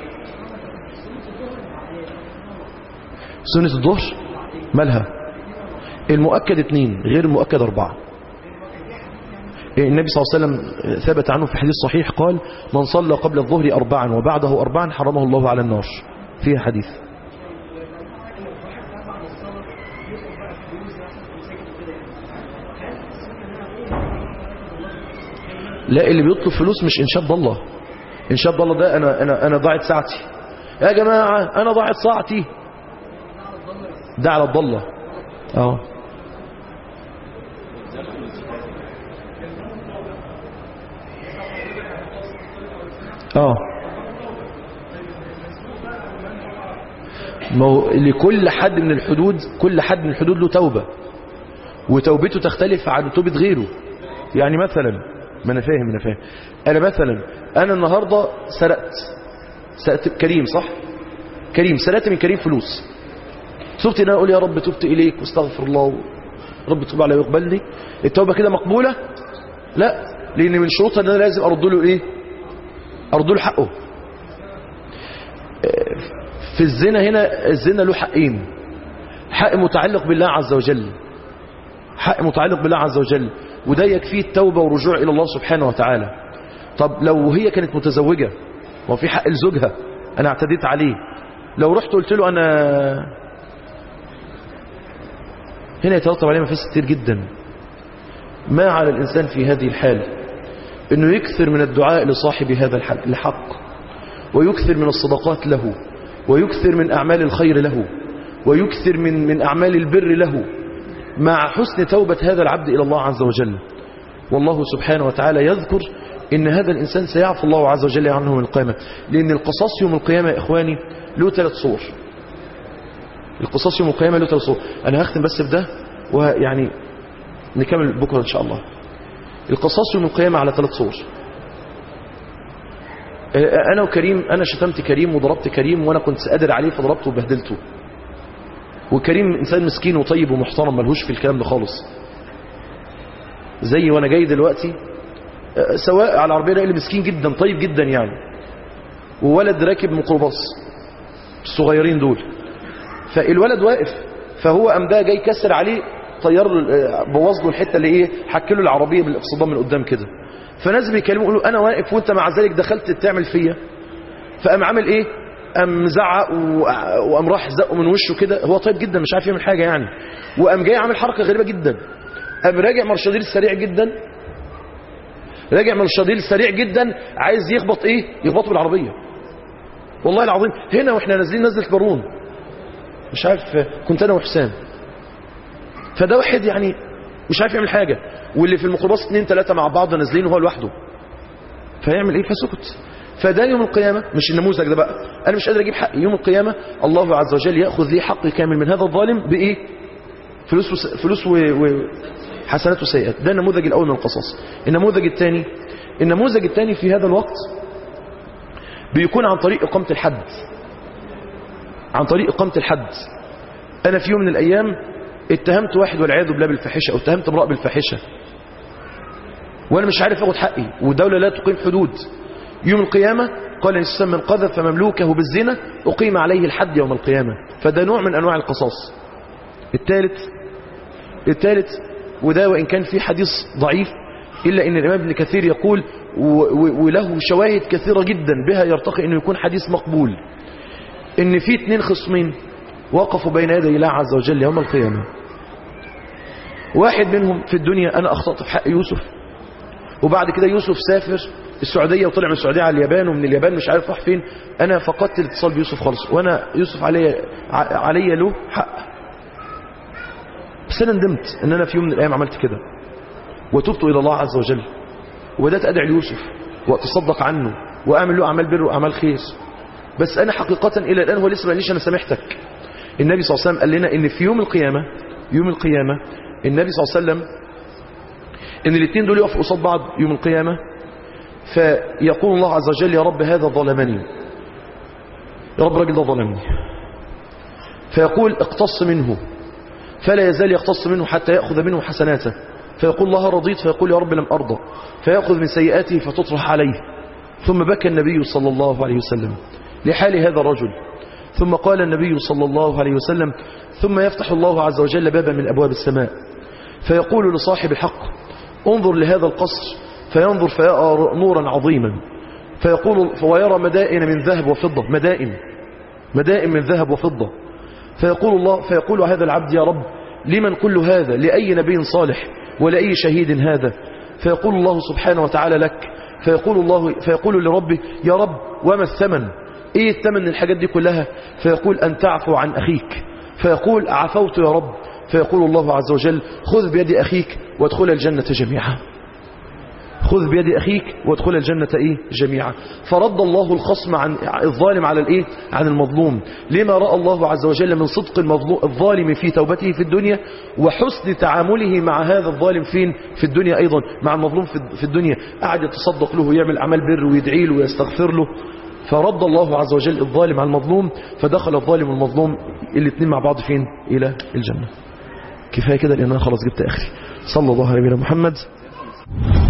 S1: سنة الظهر مالها المؤكد اثنين غير المؤكد اربعة النبي صلى الله عليه وسلم ثبت عنه في حديث صحيح قال من صلى قبل الظهر أربعا وبعده أربعا حرمه الله على النار فيها حديث لا اللي بيطلب فلوس مش إنشاء ضالة إنشاء ضالة ده أنا, أنا, أنا ضاعت ساعتي يا جماعة أنا ضاعت ساعتي ده على الضالة اه اه ما هو لكل حد من الحدود كل حد من الحدود له توبة وتوبته تختلف عن توبة غيره يعني مثلا ما انا فاهم انا فاهم انا مثلا انا النهاردة سرقت سرقت كريم صح كريم سرقت من كريم فلوس تبت ان انا اقول يا رب تبت اليك واستغفر الله رب تب علي ويقبلني التوبة كده مقبولة لا لان من شروطها ان انا لازم ارد له ايه أرض له حقه في الزنا هنا الزنا له حقين حق متعلق بالله عز وجل حق متعلق بالله عز وجل وده يكفيه التوبة والرجوع إلى الله سبحانه وتعالى طب لو هي كانت متزوجة وفي حق لزوجها أنا اعتديت عليه لو رحت قلت له أنا هنا يترتب عليه مفاسد كتير جدا ما على الإنسان في هذه الحال انه يكثر من الدعاء لصاحب هذا الحق ويكثر من الصدقات له ويكثر من أعمال الخير له ويكثر من من أعمال البر له مع حسن توبة هذا العبد إلى الله عز وجل والله سبحانه وتعالى يذكر إن هذا الإنسان سيعفو الله عز وجل عنه من القيامة لأن القصاص يوم القيامة يا إخواني له ثلاث صور القصاص يوم القيامة له ثلاث صور أنا هختم بس بده ويعني نكمل بكرة إن شاء الله القصاص يوم القيامة على ثلاث صور أنا وكريم أنا شتمت كريم وضربت كريم وأنا كنت قادر عليه فضربته وبهدلته وكريم إنسان مسكين وطيب ومحترم ملهوش في الكلام ده خالص زي وأنا جاي دلوقتي سواء على العربية اللي مسكين جدا طيب جدا يعني وولد راكب ميكروباص الصغيرين دول فالولد واقف فهو قام ده جاي كسر عليه طير له بوظ له الحته اللي ايه حك له العربيه بالاقصدام من قدام كده فناس بيكلموا يقولوا انا واقف وانت مع ذلك دخلت تعمل فيا فقام عامل ايه قام زعق و- وقام راح زقه من وشه كده هو طيب جدا مش عارف يعمل حاجه يعني وقام جاي عامل حركه غريبه جدا قام راجع مرشديل سريع جدا راجع مرشديل سريع جدا عايز يخبط ايه يخبطه بالعربيه والله العظيم هنا واحنا نازلين نزله بارون مش عارف كنت انا وحسام فده واحد يعني مش عارف يعمل حاجه واللي في الميكروباص اثنين ثلاثه مع بعض نازلين وهو لوحده فيعمل ايه فسكت فده يوم القيامة مش النموذج ده بقى أنا مش قادر أجيب حق يوم القيامة الله عز وجل يأخذ لي حق كامل من هذا الظالم بإيه فلوس وس... فلوس و... و... حسنات وسيئات ده النموذج الأول من القصص النموذج الثاني النموذج الثاني في هذا الوقت بيكون عن طريق إقامة الحد عن طريق إقامة الحد أنا في يوم من الأيام اتهمت واحد والعياذ بالله بالفاحشة أو اتهمت امرأة بالفاحشة وأنا مش عارف أخد حقي والدولة لا تقيم حدود يوم القيامة قال الإسلام من قذف مملوكه بالزنا أقيم عليه الحد يوم القيامة فده نوع من أنواع القصاص الثالث الثالث وده وإن كان في حديث ضعيف إلا أن الإمام ابن كثير يقول وله شواهد كثيرة جدا بها يرتقي أنه يكون حديث مقبول إن في اثنين خصمين وقفوا بين يدي الله عز وجل يوم القيامة واحد منهم في الدنيا أنا أخطأت في حق يوسف وبعد كده يوسف سافر السعودية وطلع من السعودية على اليابان ومن اليابان مش عارف راح فين أنا فقدت الاتصال بيوسف خالص وأنا يوسف علي علي له حق بس أنا ندمت أن أنا في يوم من الأيام عملت كده وتبت إلى الله عز وجل وبدأت أدعي ليوسف وأتصدق عنه وأعمل له أعمال بر وأعمال خير بس أنا حقيقة إلى الآن هو لسه ما قاليش أنا سامحتك النبي صلى الله عليه وسلم قال لنا إن في يوم القيامة يوم القيامة النبي صلى الله عليه وسلم إن الاثنين دول يقفوا قصاد بعض يوم القيامة فيقول الله عز وجل يا رب هذا ظلمني يا رب راجل ده ظلمني فيقول اقتص منه فلا يزال يقتص منه حتى يأخذ منه حسناته فيقول الله رضيت فيقول يا رب لم أرضى فيأخذ من سيئاته فتطرح عليه ثم بكى النبي صلى الله عليه وسلم لحال هذا الرجل ثم قال النبي صلى الله عليه وسلم ثم يفتح الله عز وجل بابا من أبواب السماء فيقول لصاحب الحق انظر لهذا القصر فينظر فيرى نورا عظيما فيقول ويرى مدائن من ذهب وفضة مدائن مدائن من ذهب وفضة فيقول الله فيقول هذا العبد يا رب لمن كل هذا لأي نبي صالح ولأي شهيد هذا فيقول الله سبحانه وتعالى لك فيقول الله فيقول لربه يا رب وما الثمن ايه الثمن الحاجات دي كلها فيقول ان تعفو عن اخيك فيقول عفوت يا رب فيقول الله عز وجل خذ بيد اخيك وادخل الجنة جميعا خذ بيد أخيك وادخل الجنة إيه جميعا فرد الله الخصم عن الظالم على الإيه عن المظلوم لما رأى الله عز وجل من صدق المظلوم الظالم في توبته في الدنيا وحسن تعامله مع هذا الظالم فين في الدنيا أيضا مع المظلوم في الدنيا قعد يتصدق له ويعمل أعمال بر ويدعي له ويستغفر له فرد الله عز وجل الظالم على المظلوم فدخل الظالم والمظلوم الاثنين مع بعض فين إلى الجنة كفاية كده لأن أنا خلاص جبت آخري صلى الله عليه وسلم محمد